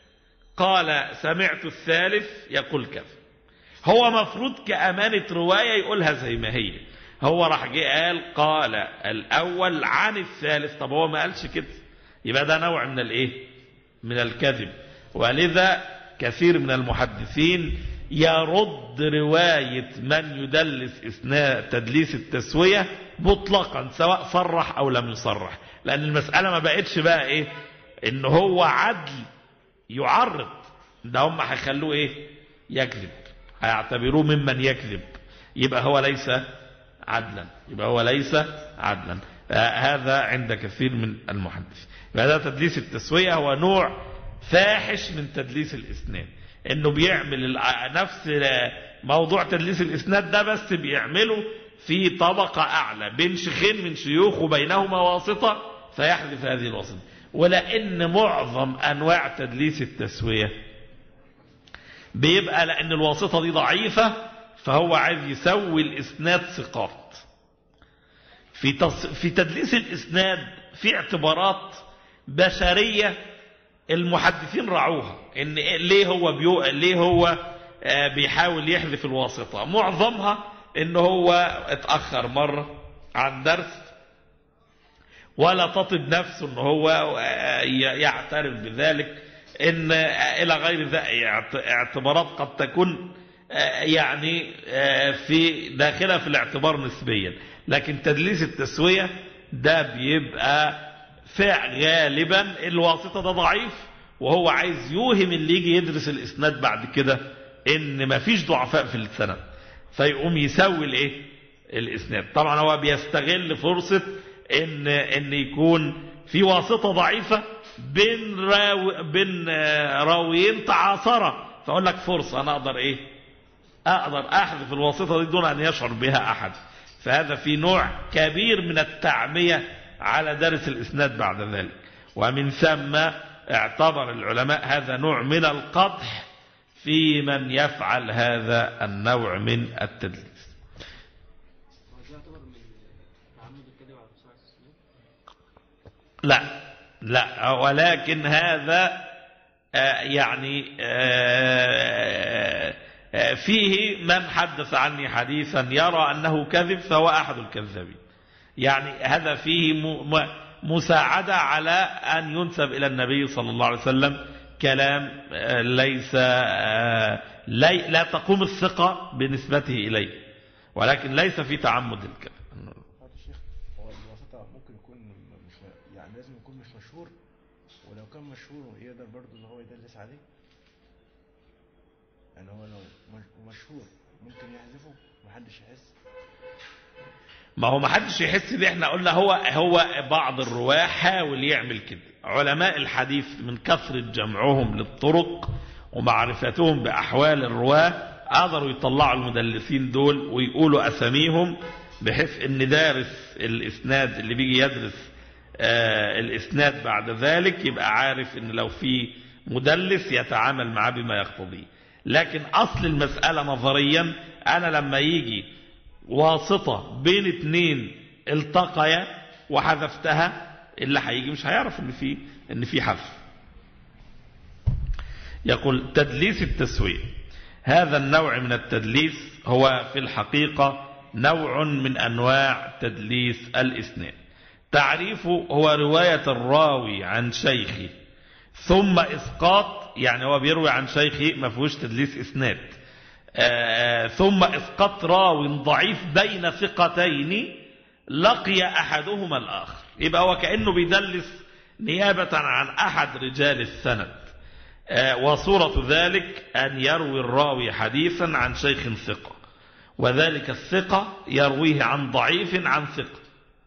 قال سمعت الثالث يقول كذا هو مفروض كأمانة رواية يقولها زي ما هي هو راح جه قال قال الأول عن الثالث طب هو ما قالش كده يبقى ده نوع من الايه من الكذب ولذا كثير من المحدثين يرد رواية من يدلس إثناء تدليس التسوية مطلقا سواء صرح أو لم يصرح لأن المسألة ما بقتش بقى إيه إن هو عدل يعرض ده هم هيخلوه إيه يكذب هيعتبروه ممن يكذب يبقى هو ليس عدلا يبقى هو ليس عدلا هذا عند كثير من المحدثين هذا تدليس التسوية هو نوع فاحش من تدليس الإسناد انه بيعمل نفس موضوع تدليس الإسناد ده بس بيعمله في طبقة أعلى بين شيخين من شيوخ وبينهما واسطة فيحذف هذه الواسطة ولأن معظم أنواع تدليس التسوية بيبقى لأن الواسطة دي ضعيفة فهو عايز يسوي الإسناد ثقات في, تص... في تدليس الإسناد في اعتبارات بشرية المحدثين رعوها ان ليه هو بيو... ليه هو بيحاول يحذف الواسطة معظمها ان هو اتأخر مرة عن درس ولا تطب نفسه ان هو يعترف بذلك ان الى غير ذلك اعتبارات قد تكون يعني في داخلها في الاعتبار نسبيا لكن تدليس التسوية ده بيبقى غالبا الواسطة ده ضعيف وهو عايز يوهم اللي يجي يدرس الاسناد بعد كده ان مفيش ضعفاء في السند فيقوم يسوي الايه الاسناد طبعا هو بيستغل فرصة ان ان يكون في واسطة ضعيفة بين, راو بين راويين تعاصرة فأقول لك فرصة أنا أقدر إيه أقدر أحذف الواسطة دي دون أن يشعر بها أحد فهذا في نوع كبير من التعمية على درس الإسناد بعد ذلك ومن ثم اعتبر العلماء هذا نوع من القدح في من يفعل هذا النوع من التدليس لا لا ولكن هذا يعني فيه من حدث عني حديثا يرى أنه كذب فهو أحد الكذابين يعني هذا فيه مساعدة على أن ينسب إلى النبي صلى الله عليه وسلم كلام ليس لا تقوم الثقة بنسبته إليه ولكن ليس في تعمد الكلام هو الواسطة ممكن يكون مش يعني لازم يكون مش مشهور ولو كان مشهور يقدر برضه ان هو يدلس عليه يعني هو لو مشهور ممكن يحذفه محدش يحس ما هو ما حدش يحس بيه احنا قلنا هو هو بعض الرواه حاول يعمل كده علماء الحديث من كثرة جمعهم للطرق ومعرفتهم بأحوال الرواه قدروا يطلعوا المدلسين دول ويقولوا أساميهم بحيث ان دارس الإسناد اللي بيجي يدرس آه الإسناد بعد ذلك يبقى عارف ان لو في مدلس يتعامل معاه بما يقتضيه لكن أصل المسألة نظريا أنا لما يجي واسطة بين اتنين التقيا وحذفتها اللي هيجي مش هيعرف ان في ان في حذف يقول تدليس التسوية هذا النوع من التدليس هو في الحقيقة نوع من انواع تدليس الاسناد تعريفه هو رواية الراوي عن شيخه ثم اسقاط يعني هو بيروي عن شيخه ما فيهوش تدليس اسناد آه ثم اسقاط راو ضعيف بين ثقتين لقي احدهما الاخر يبقى هو كانه بيدلس نيابه عن احد رجال السند آه وصوره ذلك ان يروي الراوي حديثا عن شيخ ثقه وذلك الثقه يرويه عن ضعيف عن ثقه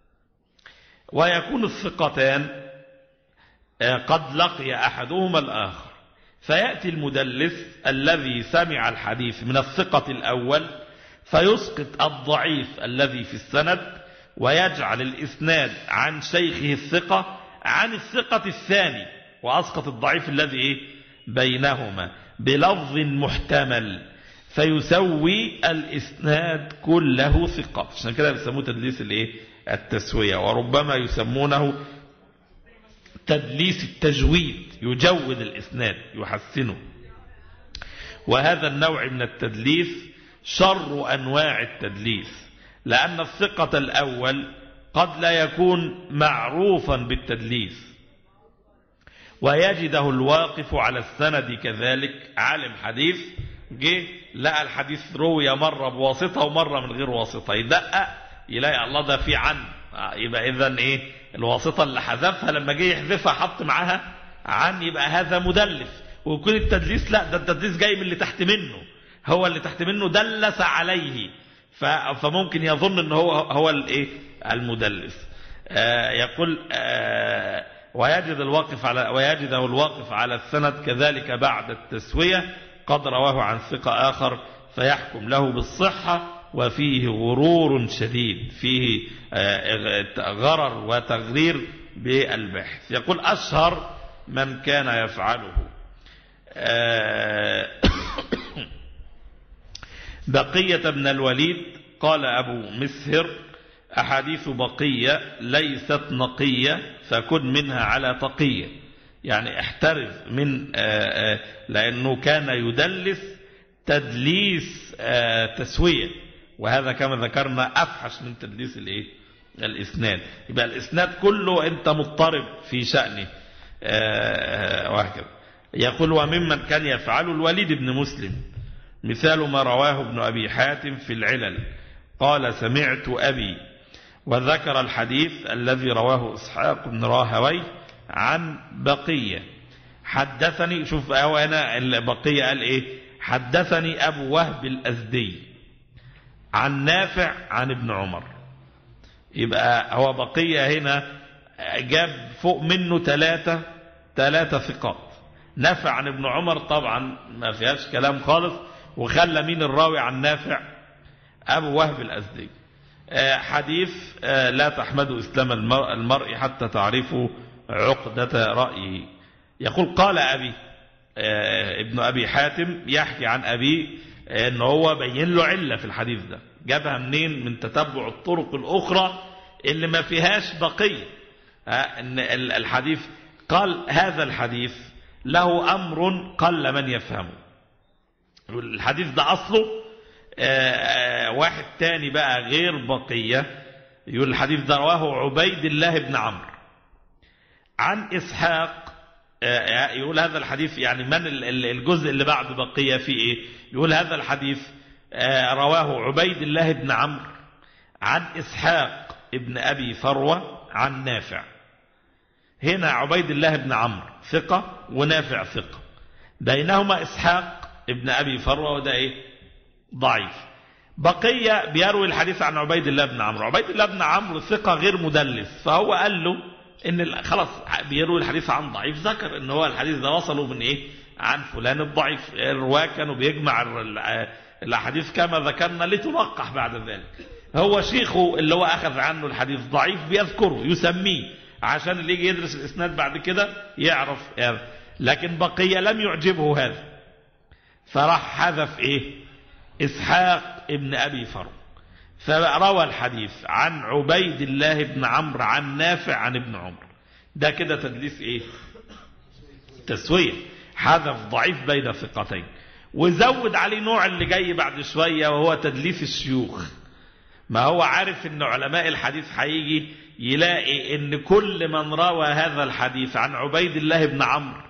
ويكون الثقتان آه قد لقي احدهما الاخر فيأتي المدلس الذي سمع الحديث من الثقة الأول فيسقط الضعيف الذي في السند ويجعل الإسناد عن شيخه الثقة عن الثقة الثاني وأسقط الضعيف الذي إيه بينهما بلفظ محتمل فيسوي الإسناد كله ثقة عشان كده بيسموه تدليس الإيه التسوية وربما يسمونه تدليس التجويد يجود الإسناد يحسنه وهذا النوع من التدليس شر أنواع التدليس لأن الثقة الأول قد لا يكون معروفا بالتدليس ويجده الواقف على السند كذلك عالم حديث جه لقى الحديث روي مرة بواسطة ومرة من غير واسطة يدقق يلاقي الله ده في عن يبقى إذن إيه الواسطة اللي حذفها لما جه يحذفها حط معاها عن يبقى هذا مدلس ويكون التدليس لا ده التدليس جاي من اللي تحت منه هو اللي تحت منه دلس عليه فممكن يظن ان هو هو الايه المدلس آه يقول آه ويجد الواقف على ويجده الواقف على السند كذلك بعد التسوية قد رواه عن ثقة آخر فيحكم له بالصحة وفيه غرور شديد فيه غرر وتغرير بالبحث يقول أشهر من كان يفعله بقية بن الوليد قال أبو مسهر أحاديث بقية ليست نقية فكن منها على تقية يعني احترز من لأنه كان يدلس تدليس تسوية وهذا كما ذكرنا أفحش من تدليس الايه الإسناد يبقى الإسناد كله أنت مضطرب في شأنه وهكذا يقول وممن كان يفعل الوليد بن مسلم مثال ما رواه ابن أبي حاتم في العلل قال سمعت أبي وذكر الحديث الذي رواه إسحاق بن راهوي عن بقية حدثني شوف أنا البقية قال إيه حدثني أبو وهب الأزدي عن نافع عن ابن عمر يبقى هو بقية هنا جاب فوق منه ثلاثة ثلاثة ثقات نافع عن ابن عمر طبعا ما فيهاش كلام خالص وخلى مين الراوي عن نافع أبو وهب الأزدي آه، حديث آه، لا تحمدوا إسلام المر- المرء حتى تعرفوا عقدة رأيه يقول قال أبي آه، ابن أبي حاتم يحكي عن أبي أن هو بين له علة في الحديث ده جابها منين من تتبع الطرق الأخرى اللي ما فيهاش بقية ها، ان ال- الحديث قال هذا الحديث له أمر قل من يفهمه الحديث ده أصله آه، آه، واحد تاني بقى غير بقية يقول الحديث ده رواه عبيد الله بن عمرو عن إسحاق آه، يقول هذا الحديث يعني من ال- ال- الجزء اللي بعد بقية فيه إيه يقول هذا الحديث آه، رواه عبيد الله بن عمرو عن إسحاق ابن أبي فروة عن نافع هنا عبيد الله بن عمرو ثقة ونافع ثقة بينهما إسحاق ابن أبي فروة وده إيه ضعيف بقية بيروي الحديث عن عبيد الله بن عمرو عبيد الله بن عمرو ثقة غير مدلس فهو قال له ان ال- خلاص بيروي الحديث عن ضعيف ذكر ان هو الحديث ده وصله من ايه عن فلان الضعيف الرواه كانوا بيجمع ال- ال- الاحاديث كما ذكرنا لتنقح بعد ذلك هو شيخه اللي هو اخذ عنه الحديث ضعيف بيذكره يسميه عشان اللي يجي يدرس الاسناد بعد كده يعرف هذا لكن بقية لم يعجبه هذا فراح حذف ايه اسحاق ابن ابي فرو فروى الحديث عن عبيد الله بن عمرو عن نافع عن ابن عمر ده كده تدليس ايه تسوية حذف ضعيف بين ثقتين وزود عليه نوع اللي جاي بعد شوية وهو تدليس الشيوخ ما هو عارف ان علماء الحديث هيجي يلاقي ان كل من روى هذا الحديث عن عبيد الله بن عمرو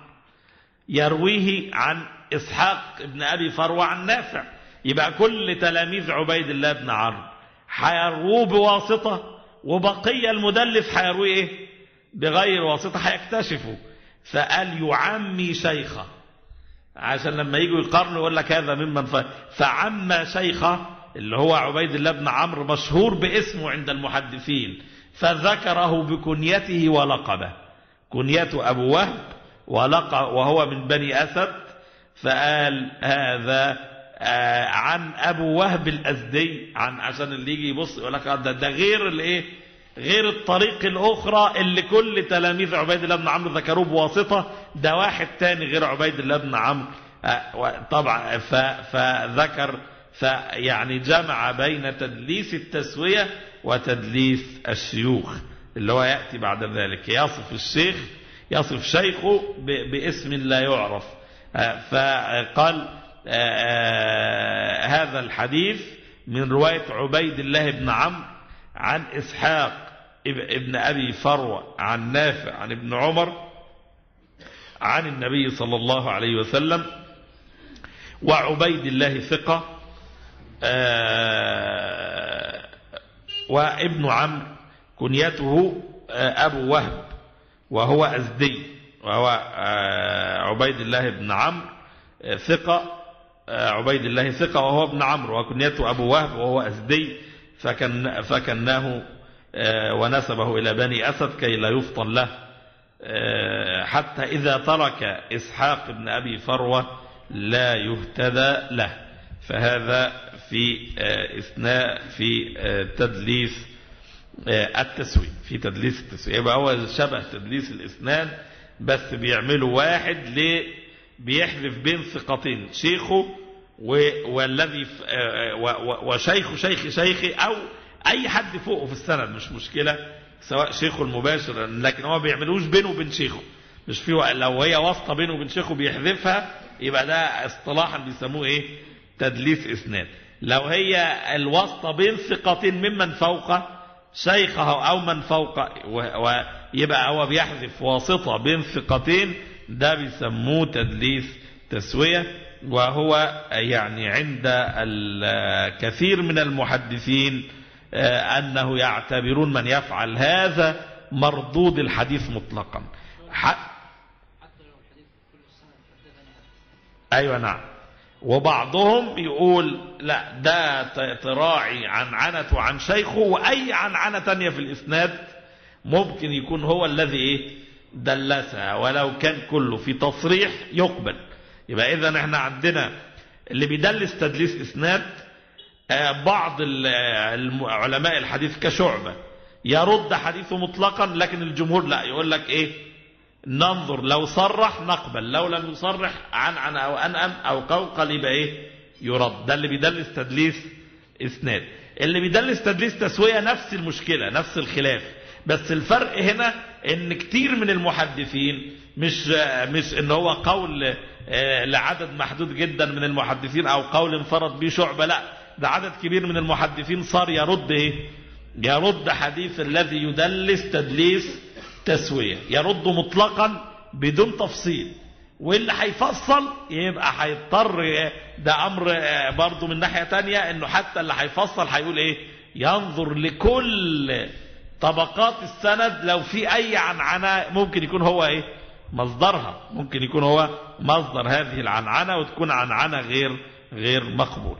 يرويه عن إسحاق بن أبي فروة عن نافع يبقى كل تلاميذ عبيد الله بن عمرو هيروه بواسطة وبقية المدلس هيرويه إيه؟ بغير واسطة هيكتشفوا فقال يعمي شيخه عشان لما يجوا يقارنوا يقول لك هذا ممن ف... فعم شيخه اللي هو عبيد الله بن عمرو مشهور باسمه عند المحدثين فذكره بكنيته ولقبه كنيته أبو وهب ولقى وهو من بني أسد فقال هذا آه، عن أبو وهب الأزدي عن عشان اللي يجي يبص يقول لك آه، ده, ده غير الايه غير الطريق الأخرى اللي كل تلاميذ عبيد الله بن عمرو ذكروه بواسطة ده واحد تاني غير عبيد الله بن عمرو آه، و- طبعا ف- فذكر فيعني جمع بين تدليس التسوية وتدليس الشيوخ اللي هو يأتي بعد ذلك يصف الشيخ يصف شيخه ب- باسم لا يعرف آه، فقال آه، آه، هذا الحديث من رواية عبيد الله بن عمرو عن إسحاق اب- ابن أبي فروة عن نافع عن ابن عمر عن النبي صلى الله عليه وسلم وعبيد الله ثقة آه، وابن عمرو كنيته آه، أبو وهب وهو أزدي وهو آه، عبيد الله بن عمرو آه، ثقة آه، عبيد الله ثقة وهو ابن عمرو وكنيته أبو وهب وهو أزدي فكن فكناه آه، ونسبه إلى بني أسد كي لا يفطن له آه، حتى إذا ترك إسحاق بن أبي فروة لا يهتدى له فهذا في آه، إثناء في آه، تدليس آه، التسوية في تدليس التسوية يبقى هو شبه تدليس الإسناد بس بيعملوا واحد ليه بيحذف بين ثقتين شيخه و- والذي ف- آه، و- و- وشيخ شيخ شيخي أو أي حد فوقه في السند مش مشكلة سواء شيخه المباشر لكن هو بيعملوش بينه وبين شيخه مش في لو هي واسطة بينه وبين شيخه بيحذفها يبقى ده اصطلاحا بيسموه ايه تدليس اسناد لو هي الواسطة بين ثقتين ممن فوقه شيخه او من فوقه و- ويبقى هو بيحذف واسطة بين ثقتين ده بيسموه تدليس تسوية وهو يعني عند الكثير من المحدثين آه، أنه يعتبرون من يفعل هذا مردود الحديث مطلقا ح- أيوة نعم وبعضهم يقول لا ده ت- تراعي عن عنته عن شيخه وأي عن عنة تانية في الإسناد ممكن يكون هو الذي ايه دلسها ولو كان كله في تصريح يقبل يبقى اذا احنا عندنا اللي بيدلس تدليس اسناد آه، بعض ال- آه، الم- علماء الحديث كشعبة يرد حديثه مطلقا لكن الجمهور لا يقول لك ايه ننظر لو صرح نقبل لو لم يصرح عن عن او ان ان او قوقل يبقى ايه يرد ده اللي بيدلس تدليس اسناد اللي بيدلس تدليس تسوية نفس المشكلة نفس الخلاف بس الفرق هنا ان كتير من المحدثين مش مش ان هو قول آه، لعدد محدود جدا من المحدثين او قول انفرد به شعبة لا ده عدد كبير من المحدثين صار يرد ايه يرد حديث الذي يدلس تدليس تسوية يرد مطلقا بدون تفصيل واللي هيفصل يبقى هيضطر ده امر آه، برضه من ناحية تانية انه حتى اللي هيفصل هيقول ايه ينظر لكل طبقات السند لو في اي عنعنة ممكن يكون هو ايه مصدرها ممكن يكون هو مصدر هذه العنعنة وتكون عنعنة غير غير مقبول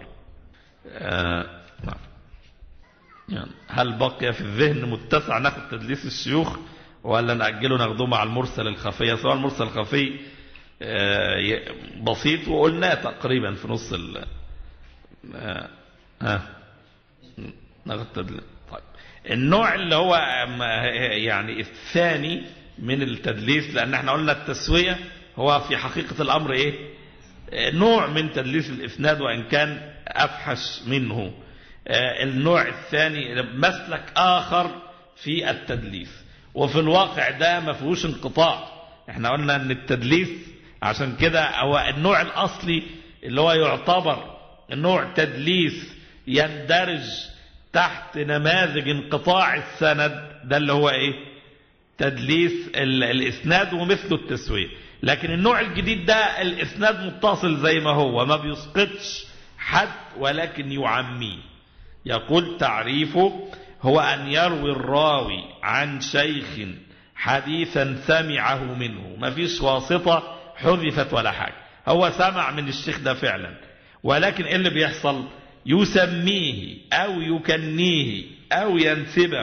آه نعم يعني هل بقي في الذهن متسع ناخد تدليس الشيوخ ولا نأجله ناخده مع المرسل الخفية سواء المرسل الخفي آه، ي- بسيط وقلناه تقريبا في نص ال آه، آه. ناخد تدليس طيب النوع اللي هو ما- يعني الثاني من التدليس لأن احنا قلنا التسوية هو في حقيقة الأمر ايه آه، نوع من تدليس الإسناد وإن كان أفحش منه آه، النوع الثاني مسلك آخر في التدليس وفي الواقع ده ما فيهوش انقطاع احنا قلنا ان التدليس عشان كده هو النوع الأصلي اللي هو يعتبر نوع تدليس يندرج تحت نماذج انقطاع السند ده اللي هو ايه تدليس ال- الاسناد ومثله التسوية لكن النوع الجديد ده الاسناد متصل زي ما هو ما بيسقطش حد ولكن يعميه يقول تعريفه هو أن يروي الراوي عن شيخ حديثا سمعه منه ما فيش واسطة حذفت ولا حاجة هو سمع من الشيخ ده فعلا ولكن إيه اللي بيحصل يسميه أو يكنيه أو ينسبه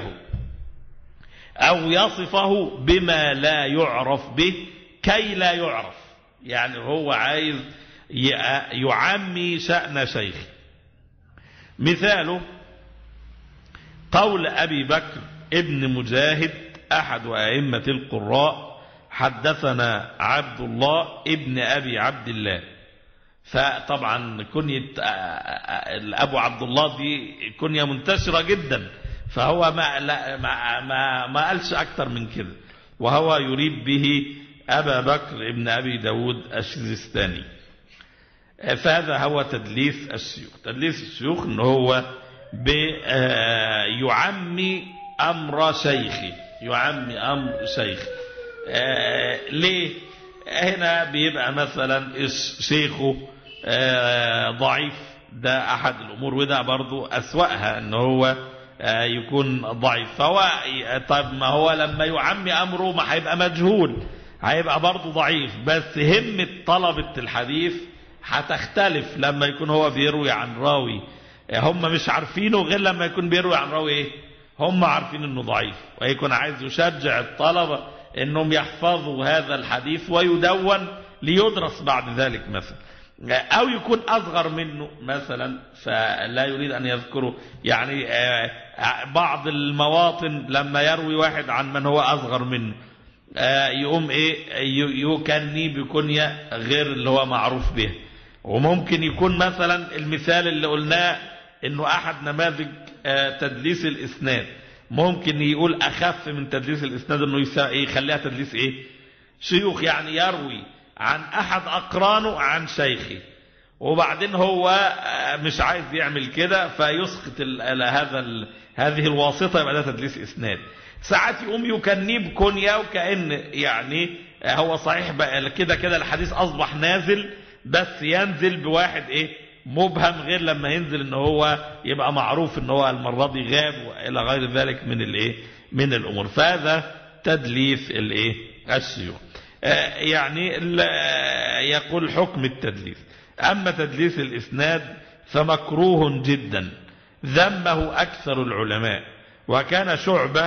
أو يصفه بما لا يعرف به كي لا يعرف يعني هو عايز ي- يعمي شأن شيخ مثاله قول أبي بكر ابن مجاهد أحد أئمة القراء حدثنا عبد الله ابن أبي عبد الله فطبعا كنية آه، آه، أبو عبد الله دي كنية منتشرة جدا فهو ما, لا ما, ما, ما قالش أكتر من كده وهو يريد به أبا بكر ابن أبي داود الشيزستاني فهذا هو تدليس الشيوخ تدليس الشيوخ ان هو بي- آه، يعمي امر شيخي يعمي امر شيخ آه، ليه هنا بيبقى مثلا الش- شيخه آه، ضعيف ده احد الامور وده برضو اسوأها ان هو آه، يكون ضعيف فهو طب ما هو لما يعمي امره ما هيبقى مجهول هيبقى برضو ضعيف بس همة طلبة الحديث هتختلف لما يكون هو بيروي عن راوي هم مش عارفينه غير لما يكون بيروي عن راوي ايه هم عارفين انه ضعيف ويكون عايز يشجع الطلبة انهم يحفظوا هذا الحديث ويدون ليدرس بعد ذلك مثلا او يكون اصغر منه مثلا فلا يريد ان يذكره يعني آه، بعض المواطن لما يروي واحد عن من هو اصغر منه آه، يقوم ايه ي- يكني بكنية غير اللي هو معروف به وممكن يكون مثلا المثال اللي قلناه انه احد نماذج آه، تدليس الاسناد ممكن يقول اخف من تدليس الاسناد انه يسا- يخليها تدليس ايه شيوخ يعني يروي عن احد اقرانه عن شيخه وبعدين هو آه، مش عايز يعمل كده فيسقط ال- ال- هذا ال- هذه الواسطة يبقى ده تدليس اسناد ساعات يقوم يكنيه بكنية وكأن يعني آه، هو صحيح بقى كده كده الحديث اصبح نازل بس ينزل بواحد ايه مبهم غير لما ينزل ان هو يبقى معروف ان هو المرة دي غاب والى غير ذلك من الايه من الامور فهذا تدليس الايه الشيوخ آه، يعني ال- آه، يقول حكم التدليس اما تدليس الاسناد فمكروه جدا ذمه اكثر العلماء وكان شعبة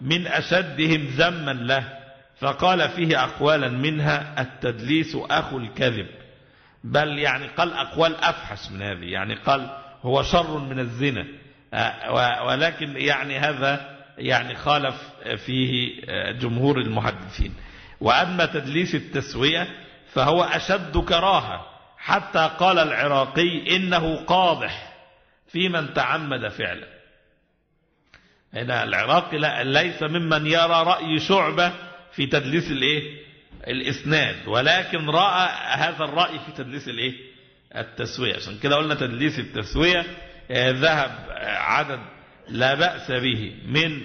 من أشدهم ذما له فقال فيه أقوالا منها التدليس أخو الكذب بل يعني قال أقوال أفحش من هذه يعني قال هو شر من الزنا ولكن يعني هذا يعني خالف فيه جمهور المحدثين وأما تدليس التسوية فهو أشد كراهة حتى قال العراقي إنه قاضح في من تعمد فعله هنا العراقي لا ليس ممن يرى رأي شعبة في تدليس الايه الاسناد ولكن رأى هذا الرأي في تدليس الايه التسوية عشان كده قلنا تدليس التسوية ذهب عدد لا بأس به من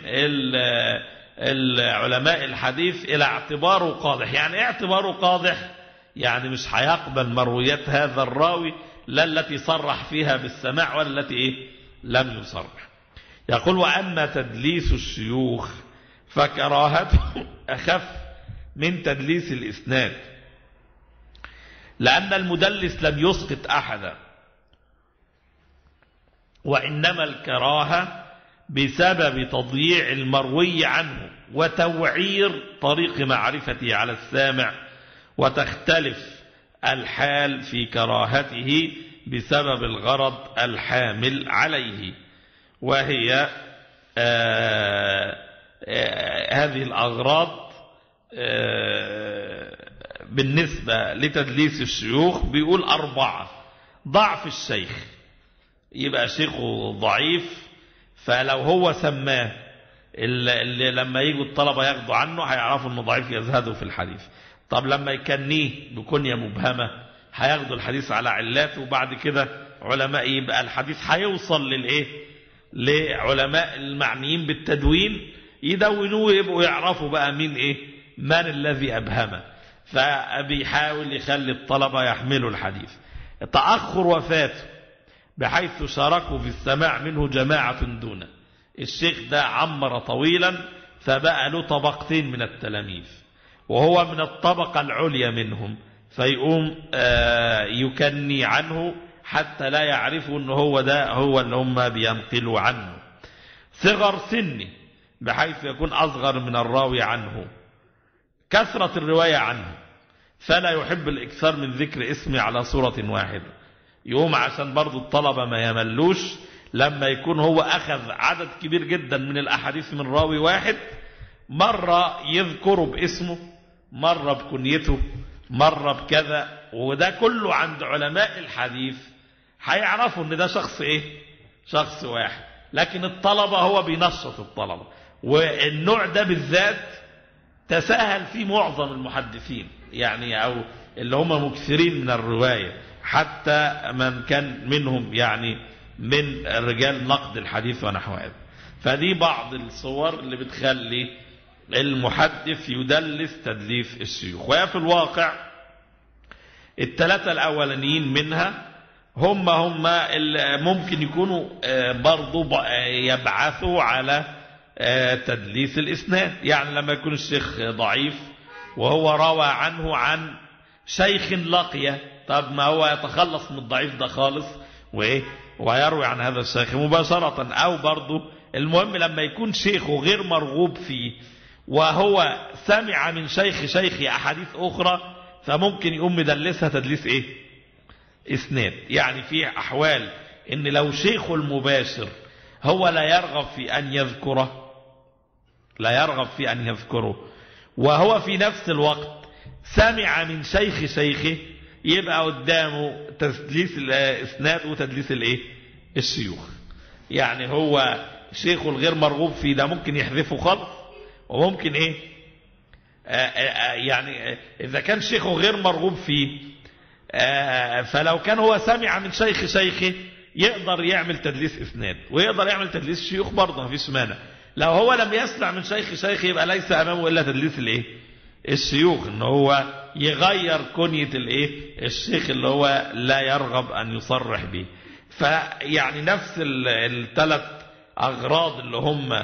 العلماء الحديث إلى اعتباره قاضح يعني ايه اعتباره قاضح يعني مش هيقبل مرويات هذا الراوي لا التي صرح فيها بالسماع ولا التي ايه لم يصرح يقول وأما تدليس الشيوخ فكراهته أخف من تدليس الإسناد لأن المدلس لم يسقط أحدا وإنما الكراهة بسبب تضييع المروي عنه وتوعير طريق معرفته على السامع وتختلف الحال في كراهته بسبب الغرض الحامل عليه وهي آه آه هذه الأغراض آه بالنسبة لتدليس الشيوخ بيقول أربعة ضعف الشيخ يبقى شيخه ضعيف فلو هو سماه اللي لما يجوا الطلبة ياخدوا عنه هيعرفوا انه ضعيف يزهدوا في الحديث طب لما يكنيه بكنية مبهمة هياخدوا الحديث على علاته وبعد كده علماء يبقى الحديث هيوصل للايه لعلماء المعنيين بالتدوين يدونوه يبقوا يعرفوا بقى مين ايه من الذي ابهمه فبيحاول يخلي الطلبة يحملوا الحديث تأخر وفاته بحيث شاركوا في السماع منه جماعة دونه الشيخ ده عمر طويلا فبقى له طبقتين من التلاميذ وهو من الطبقة العليا منهم فيقوم يكني عنه حتى لا يعرفوا ان هو ده هو اللي هم بينقلوا عنه صغر سني بحيث يكون أصغر من الراوي عنه كثرة الرواية عنه فلا يحب الإكثار من ذكر اسمه على صورة واحدة يقوم عشان برضو الطلبة ما يملوش لما يكون هو أخذ عدد كبير جدا من الأحاديث من راوي واحد مرة يذكره باسمه مرة بكنيته مرة بكذا وده كله عند علماء الحديث هيعرفوا ان ده شخص ايه شخص واحد لكن الطلبة هو بينشط الطلبة والنوع ده بالذات تساهل فيه معظم المحدثين يعني او اللي هم مكثرين من الرواية حتى من كان منهم يعني من رجال نقد الحديث ونحو هذا فدي بعض الصور اللي بتخلي المحدث يدلس تدليس الشيوخ وهي في الواقع الثلاثة الأولانيين منها هم هم اللي ممكن يكونوا برضو يبعثوا على تدليس الإسناد يعني لما يكون الشيخ ضعيف وهو روى عنه عن شيخ لقيه طب ما هو يتخلص من الضعيف ده خالص وإيه ويروي عن هذا الشيخ مباشرة أو برضو المهم لما يكون شيخه غير مرغوب فيه وهو سمع من شيخ شيخ أحاديث أخرى فممكن يقوم مدلسها تدليس إيه إسناد يعني في أحوال إن لو شيخه المباشر هو لا يرغب في أن يذكره لا يرغب في أن يذكره وهو في نفس الوقت سمع من شيخ شيخه يبقى قدامه تدليس الإسناد وتدليس الإيه الشيوخ يعني هو شيخه الغير مرغوب فيه ده ممكن يحذفه خالص وممكن ايه آآ آآ يعني اذا كان شيخه غير مرغوب فيه فلو كان هو سمع من شيخ شيخه يقدر يعمل تدليس اسناد ويقدر يعمل تدليس شيوخ برضه مفيش مانع لو هو لم يسمع من شيخ شيخ يبقى ليس امامه الا تدليس الايه الشيوخ ان هو يغير كنية الايه الشيخ اللي هو لا يرغب ان يصرح به فيعني نفس الثلاث اغراض اللي هم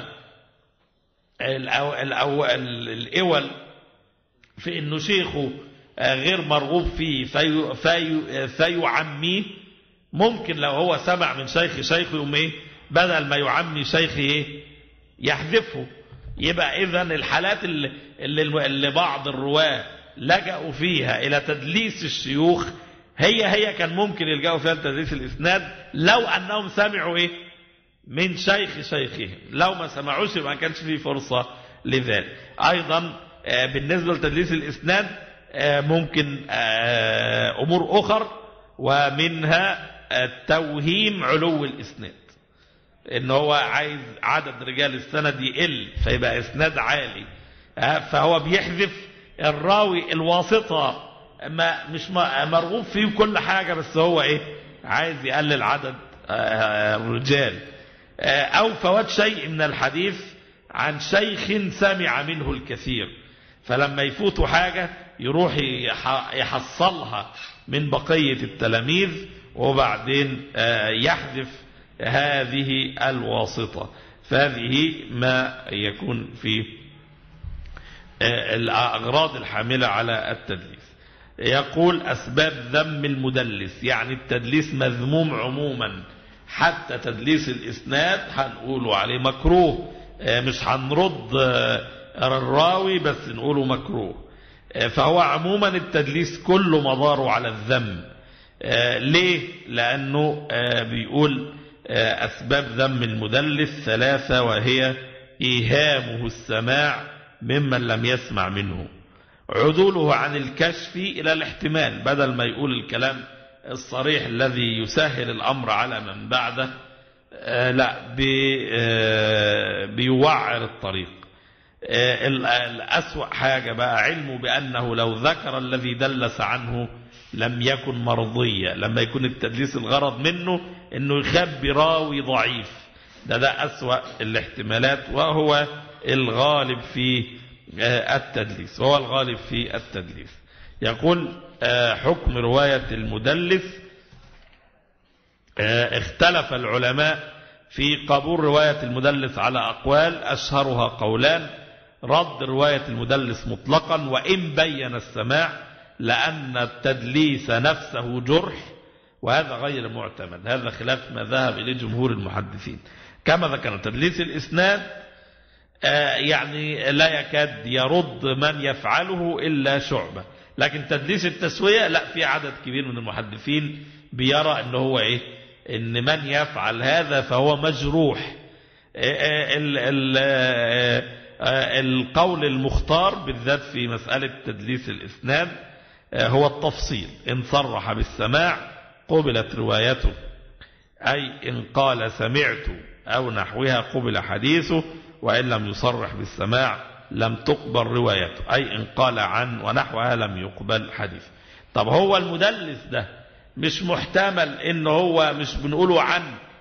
الأو الأو الأول في أنه شيخه غير مرغوب فيه في في فيعميه ممكن لو هو سمع من شيخ شيخه يقوم ايه بدل ما يعمي شيخه ايه يحذفه يبقى إذا الحالات اللي, اللي, اللي بعض الرواة لجأوا فيها إلى تدليس الشيوخ هي هي كان ممكن يلجأوا فيها لتدليس الإسناد لو أنهم سمعوا إيه من شيخ شيخهم لو ما سمعوش ما كانش فيه فرصة لذلك أيضا بالنسبة لتدليس الإسناد ممكن أمور أخر ومنها توهيم علو الإسناد ان هو عايز عدد رجال السند يقل فيبقى اسناد عالي فهو بيحذف الراوي الواسطة ما مش مرغوب فيه كل حاجة بس هو ايه عايز يقلل عدد الرجال او فوات شيء من الحديث عن شيخ سمع منه الكثير فلما يفوتوا حاجة يروح يحصلها من بقية التلاميذ وبعدين يحذف هذه الواسطة فهذه ما يكون في الأغراض الحاملة على التدليس يقول أسباب ذم المدلس يعني التدليس مذموم عموما حتى تدليس الإسناد هنقوله عليه مكروه مش هنرد الراوي بس نقوله مكروه فهو عموما التدليس كله مداره على الذم ليه لأنه بيقول أسباب ذم المدلس ثلاثة وهي إيهامه السماع ممن لم يسمع منه عدوله عن الكشف إلى الاحتمال بدل ما يقول الكلام الصريح الذي يسهل الأمر على من بعده لا بيوعر الطريق الأسوأ حاجة بقى علمه بأنه لو ذكر الذي دلس عنه لم يكن مرضية لما يكون التدليس الغرض منه انه يخبي راوي ضعيف ده ده أسوأ الاحتمالات وهو الغالب في التدليس وهو الغالب في التدليس يقول حكم رواية المدلس اختلف العلماء في قبول رواية المدلس على أقوال أشهرها قولان رد رواية المدلس مطلقا وإن بين السماع لأن التدليس نفسه جرح وهذا غير معتمد هذا خلاف ما ذهب إليه جمهور المحدثين كما ذكر تدليس الإسناد يعني لا يكاد يرد من يفعله إلا شعبة لكن تدليس التسوية لا في عدد كبير من المحدثين بيرى أنه هو إيه ان من يفعل هذا فهو مجروح ال ال القول المختار بالذات في مسألة تدليس الإسناد هو التفصيل إن صرح بالسماع قبلت روايته أي إن قال سمعت أو نحوها قبل حديثه وإن لم يصرح بالسماع لم تقبل روايته أي إن قال عن ونحوها لم يقبل حديثه طب هو المدلس ده مش محتمل إن هو مش بنقوله عن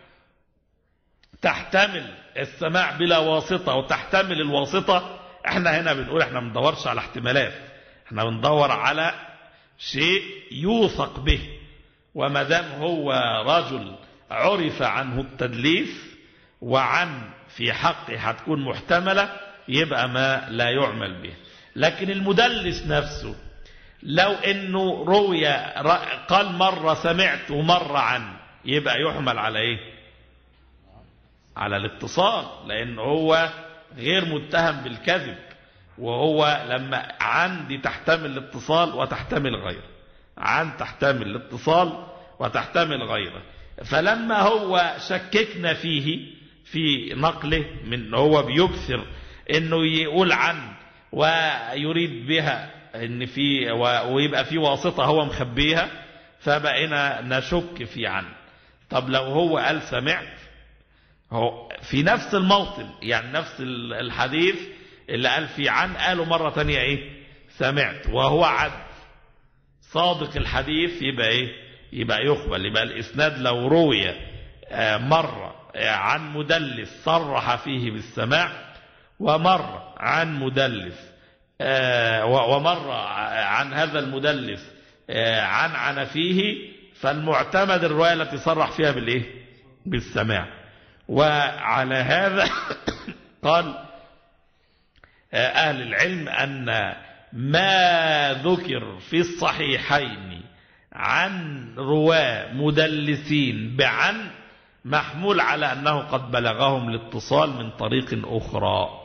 تحتمل السماع بلا واسطة وتحتمل الواسطة احنا هنا بنقول احنا ما بندورش على احتمالات احنا بندور على شيء يوثق به وما دام هو رجل عرف عنه التدليس وعن في حقه هتكون محتملة يبقى ما لا يعمل به لكن المدلس نفسه لو انه روي قال مرة سمعت ومرة عن يبقى يحمل على ايه على الاتصال لان هو غير متهم بالكذب وهو لما عن دي تحتمل الاتصال وتحتمل غيره عن تحتمل الاتصال وتحتمل غيره فلما هو شككنا فيه في نقله من هو بيكثر انه يقول عن ويريد بها ان في ويبقى في واسطة هو مخبيها فبقينا نشك في عن طب لو هو قال سمعت هو في نفس الموطن يعني نفس الحديث اللي قال فيه عن قاله مرة تانية ايه سمعت وهو عد صادق الحديث يبقى ايه يبقى يقبل يبقى الاسناد لو روي مرة عن مدلس صرح فيه بالسماع ومر عن مدلس ومر عن هذا المدلس عن عن فيه فالمعتمد الرواية التي صرح فيها بالايه بالسماع وعلى هذا قال أهل العلم أن ما ذكر في الصحيحين عن رواة مدلسين بعن محمول على أنه قد بلغهم الاتصال من طريق أخرى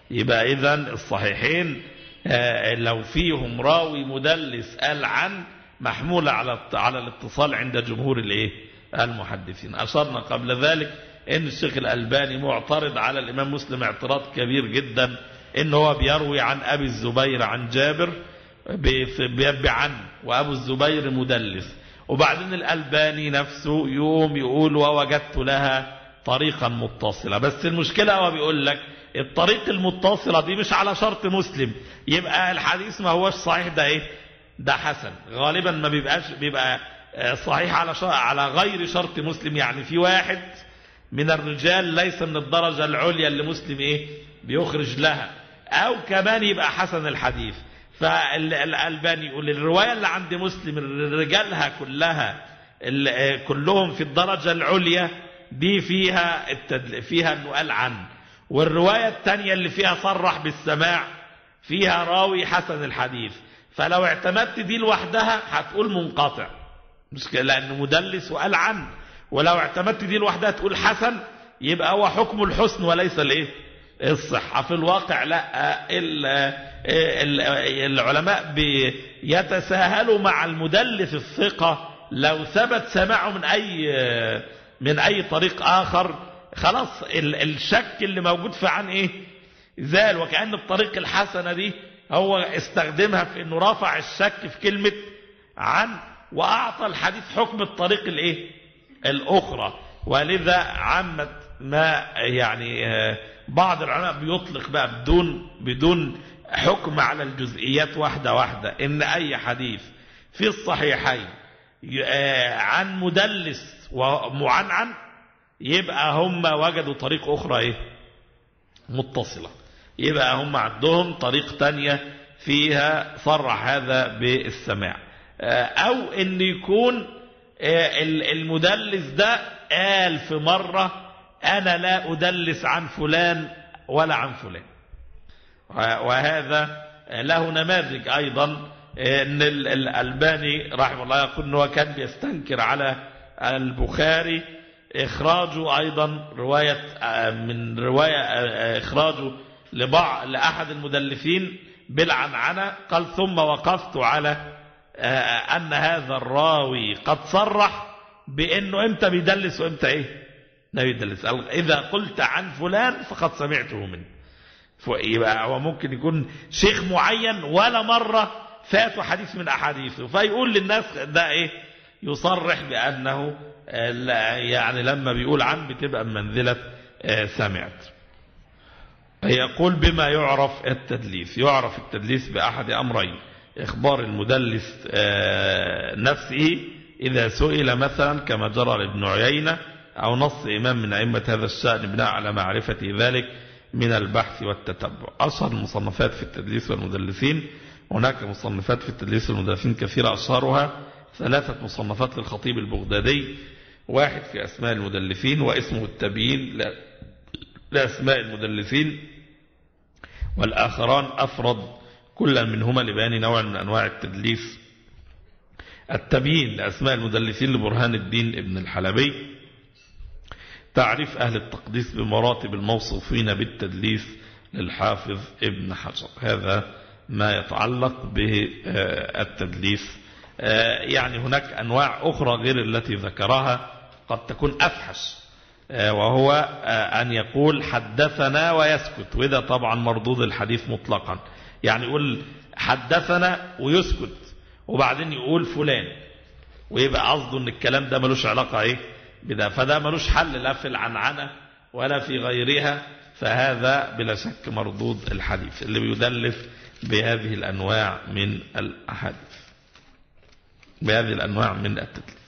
يبقى إذا الصحيحين آه، لو فيهم راوي مدلس قال عن محمولة على على الاتصال عند جمهور الايه المحدثين أشرنا قبل ذلك ان الشيخ الألباني معترض على الإمام مسلم اعتراض كبير جدا ان هو بيروي عن أبي الزبير عن جابر بيبي عن وأبو الزبير مدلس وبعدين الألباني نفسه يقوم يقول ووجدت لها طريقا متصلة بس المشكلة هو بيقول لك الطريق المتصلة دي مش على شرط مسلم يبقى الحديث ما هوش صحيح ده ايه ده حسن غالبا ما بيبقاش بيبقى صحيح على على غير شرط مسلم يعني في واحد من الرجال ليس من الدرجة العليا اللي مسلم ايه بيخرج لها او كمان يبقى حسن الحديث فالألباني يقول الرواية اللي عند مسلم رجالها كلها كلهم في الدرجة العليا دي فيها التدل... فيها انه قال عن والرواية الثانية اللي فيها صرح بالسماع فيها راوي حسن الحديث فلو اعتمدت دي لوحدها هتقول منقطع مش لانه مدلس وقال عن ولو اعتمدت دي لوحدها تقول حسن يبقى هو حكم الحسن وليس الايه الصحة في الواقع لا العلماء بيتساهلوا مع المدلس الثقة لو ثبت سماعه من أي من أي طريق آخر خلاص الشك اللي موجود في عن إيه زال وكأن الطريق الحسنة دي هو استخدمها في أنه رفع الشك في كلمة عن وأعطى الحديث حكم الطريق الإيه الأخرى ولذا عمت ما يعني بعض العلماء بيطلق بقى بدون بدون حكم على الجزئيات واحدة واحدة ان اي حديث في الصحيحين عن مدلس ومعنعن يبقى هم وجدوا طريق اخرى ايه متصلة يبقى هم عندهم طريق تانية فيها صرح هذا بالسماع او ان يكون المدلس ده قال في مرة أنا لا أدلس عن فلان ولا عن فلان وهذا له نماذج أيضا أن الألباني رحمه الله يقول أنه كان بيستنكر على البخاري إخراجه أيضا رواية من رواية إخراجه لبعض لأحد المدلسين بالعنعنة قال ثم وقفت على أن هذا الراوي قد صرح بأنه إمتى بيدلس وإمتى إيه لا يدلس إذا قلت عن فلان فقد سمعته منه يبقى هو ممكن يكون شيخ معين ولا مرة فاته حديث من أحاديثه فيقول للناس ده إيه يصرح بأنه يعني لما بيقول عن بتبقى بمنزلة سمعت يقول بما يعرف التدليس يعرف التدليس بأحد أمرين إخبار المدلس نفسه إذا سئل مثلا كما جرى لابن عيينة أو نص إمام من أئمة هذا الشأن بناء على معرفة ذلك من البحث والتتبع أشهر المصنفات في التدليس والمدلسين هناك مصنفات في التدليس والمدلسين كثيرة أشهرها ثلاثة مصنفات للخطيب البغدادي واحد في أسماء المدلسين واسمه التبيين لأسماء المدلسين والآخران أفرد كل منهما لبيان نوع من أنواع التدليس التبيين لأسماء المدلسين لبرهان الدين ابن الحلبي تعريف أهل التقديس بمراتب الموصوفين بالتدليس للحافظ ابن حجر هذا ما يتعلق بالتدليس يعني هناك أنواع أخرى غير التي ذكرها قد تكون أفحش وهو أن يقول حدثنا ويسكت وإذا طبعا مردود الحديث مطلقا يعني يقول حدثنا ويسكت وبعدين يقول فلان ويبقى قصده ان الكلام ده ملوش علاقة ايه بده فده ملوش حل لا في العنعنة ولا في غيرها فهذا بلا شك مردود الحديث اللي بيدلس بهذه الأنواع من الأحاديث بهذه الأنواع من التدليس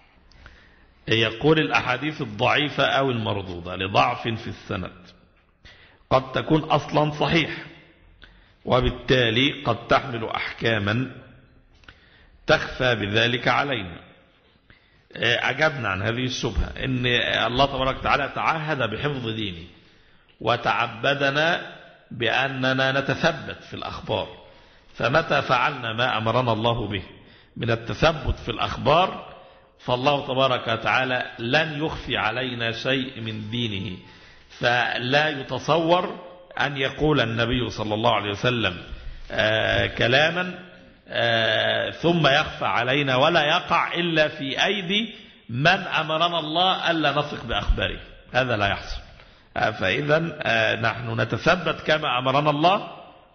يقول الأحاديث الضعيفة أو المردودة لضعف في السند قد تكون أصلا صحيح وبالتالي قد تحمل أحكاما تخفى بذلك علينا أجبنا عن هذه الشبهة إن الله تبارك وتعالى تعهد بحفظ دينه وتعبدنا بأننا نتثبت في الأخبار فمتى فعلنا ما أمرنا الله به من التثبت في الأخبار فالله تبارك وتعالى لن يخفي علينا شيء من دينه فلا يتصور أن يقول النبي صلى الله عليه وسلم آه كلاما آه ثم يخفى علينا ولا يقع إلا في أيدي من أمرنا الله ألا نثق بأخباره هذا لا يحصل آه فإذا آه نحن نتثبت كما أمرنا الله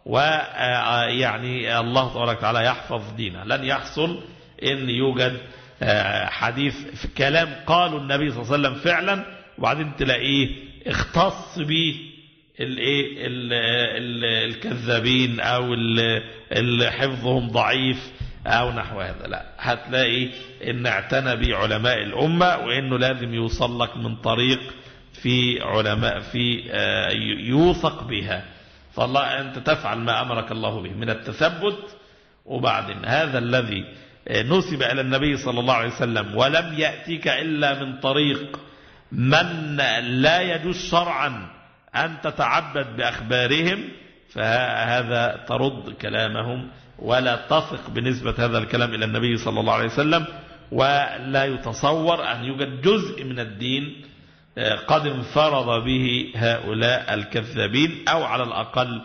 ويعني الله تبارك وتعالى يحفظ دينه لن يحصل ان يوجد حديث في كلام قالوا النبي صلى الله عليه وسلم فعلا وبعدين تلاقيه اختص به الايه الكذابين او اللي حفظهم ضعيف او نحو هذا لا هتلاقي ان اعتنى به علماء الامه وانه لازم يوصل لك من طريق في علماء في يوثق بها فالله أنت تفعل ما أمرك الله به من التثبت وبعدين هذا الذي نسب إلى النبي صلى الله عليه وسلم ولم يأتيك إلا من طريق من لا يجوز شرعا أن تتعبد بأخبارهم فهذا ترد كلامهم ولا تثق بنسبة هذا الكلام إلى النبي صلى الله عليه وسلم ولا يتصور أن يوجد جزء من الدين قد انفرض به هؤلاء الكذابين أو على الأقل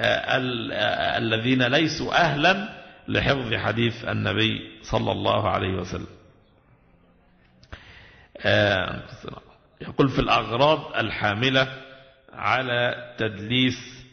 الذين ليسوا أهلا لحفظ حديث النبي صلى الله عليه وسلم يقول في الأغراض الحاملة على تدليس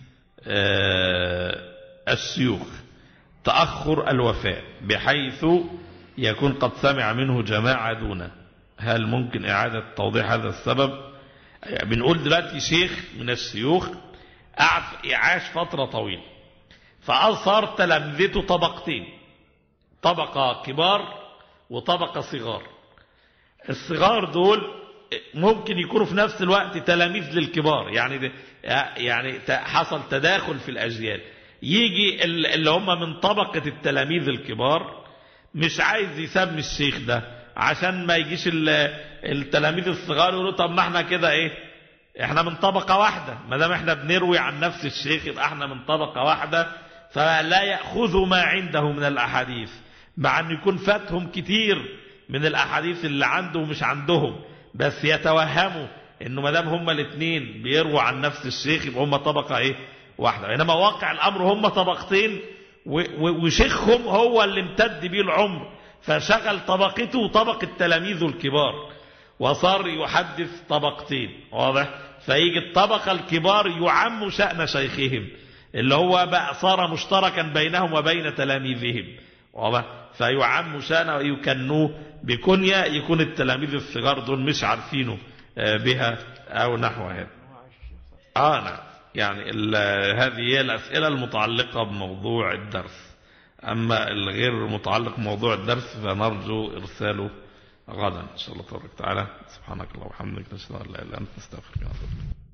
الشيوخ تأخر الوفاء بحيث يكون قد سمع منه جماعة دونه هل ممكن إعادة توضيح هذا السبب بنقول دلوقتي شيخ من الشيوخ قعد عاش فترة طويلة فأصار تلامذته طبقتين طبقة كبار وطبقة صغار الصغار دول ممكن يكونوا في نفس الوقت تلاميذ للكبار يعني يعني حصل تداخل في الأجيال يجي اللي هم من طبقة التلاميذ الكبار مش عايز يسمي الشيخ ده عشان ما يجيش التلاميذ الصغار يقولوا طب ما احنا كده ايه احنا من طبقة واحدة ما دام احنا بنروي عن نفس الشيخ يبقى احنا من طبقة واحدة فلا يأخذوا ما عنده من الأحاديث مع أن يكون فاتهم كتير من الأحاديث اللي عنده ومش عندهم بس يتوهموا انه ما دام هما الاثنين بيرووا عن نفس الشيخ يبقى هما طبقة ايه واحدة انما واقع الامر هما طبقتين وشيخهم هو اللي امتد بيه العمر فشغل طبقته وطبقة تلاميذه الكبار وصار يحدث طبقتين واضح فيجي الطبقة الكبار يعم شأن شيخهم اللي هو بقى صار مشتركا بينهم وبين تلاميذهم واضح فيعم شأنه ويكنوه بكنية يكون التلاميذ الصغار دول مش عارفينه بها أو نحو هذا آه نعم يعني هذه هي الأسئلة المتعلقة بموضوع الدرس أما الغير متعلق بموضوع الدرس فنرجو إرساله غدا إن شاء الله تبارك وتعالى سبحانك اللهم وبحمدك نشهد أن لا إله إلا أنت نستغفرك ونتوب إليك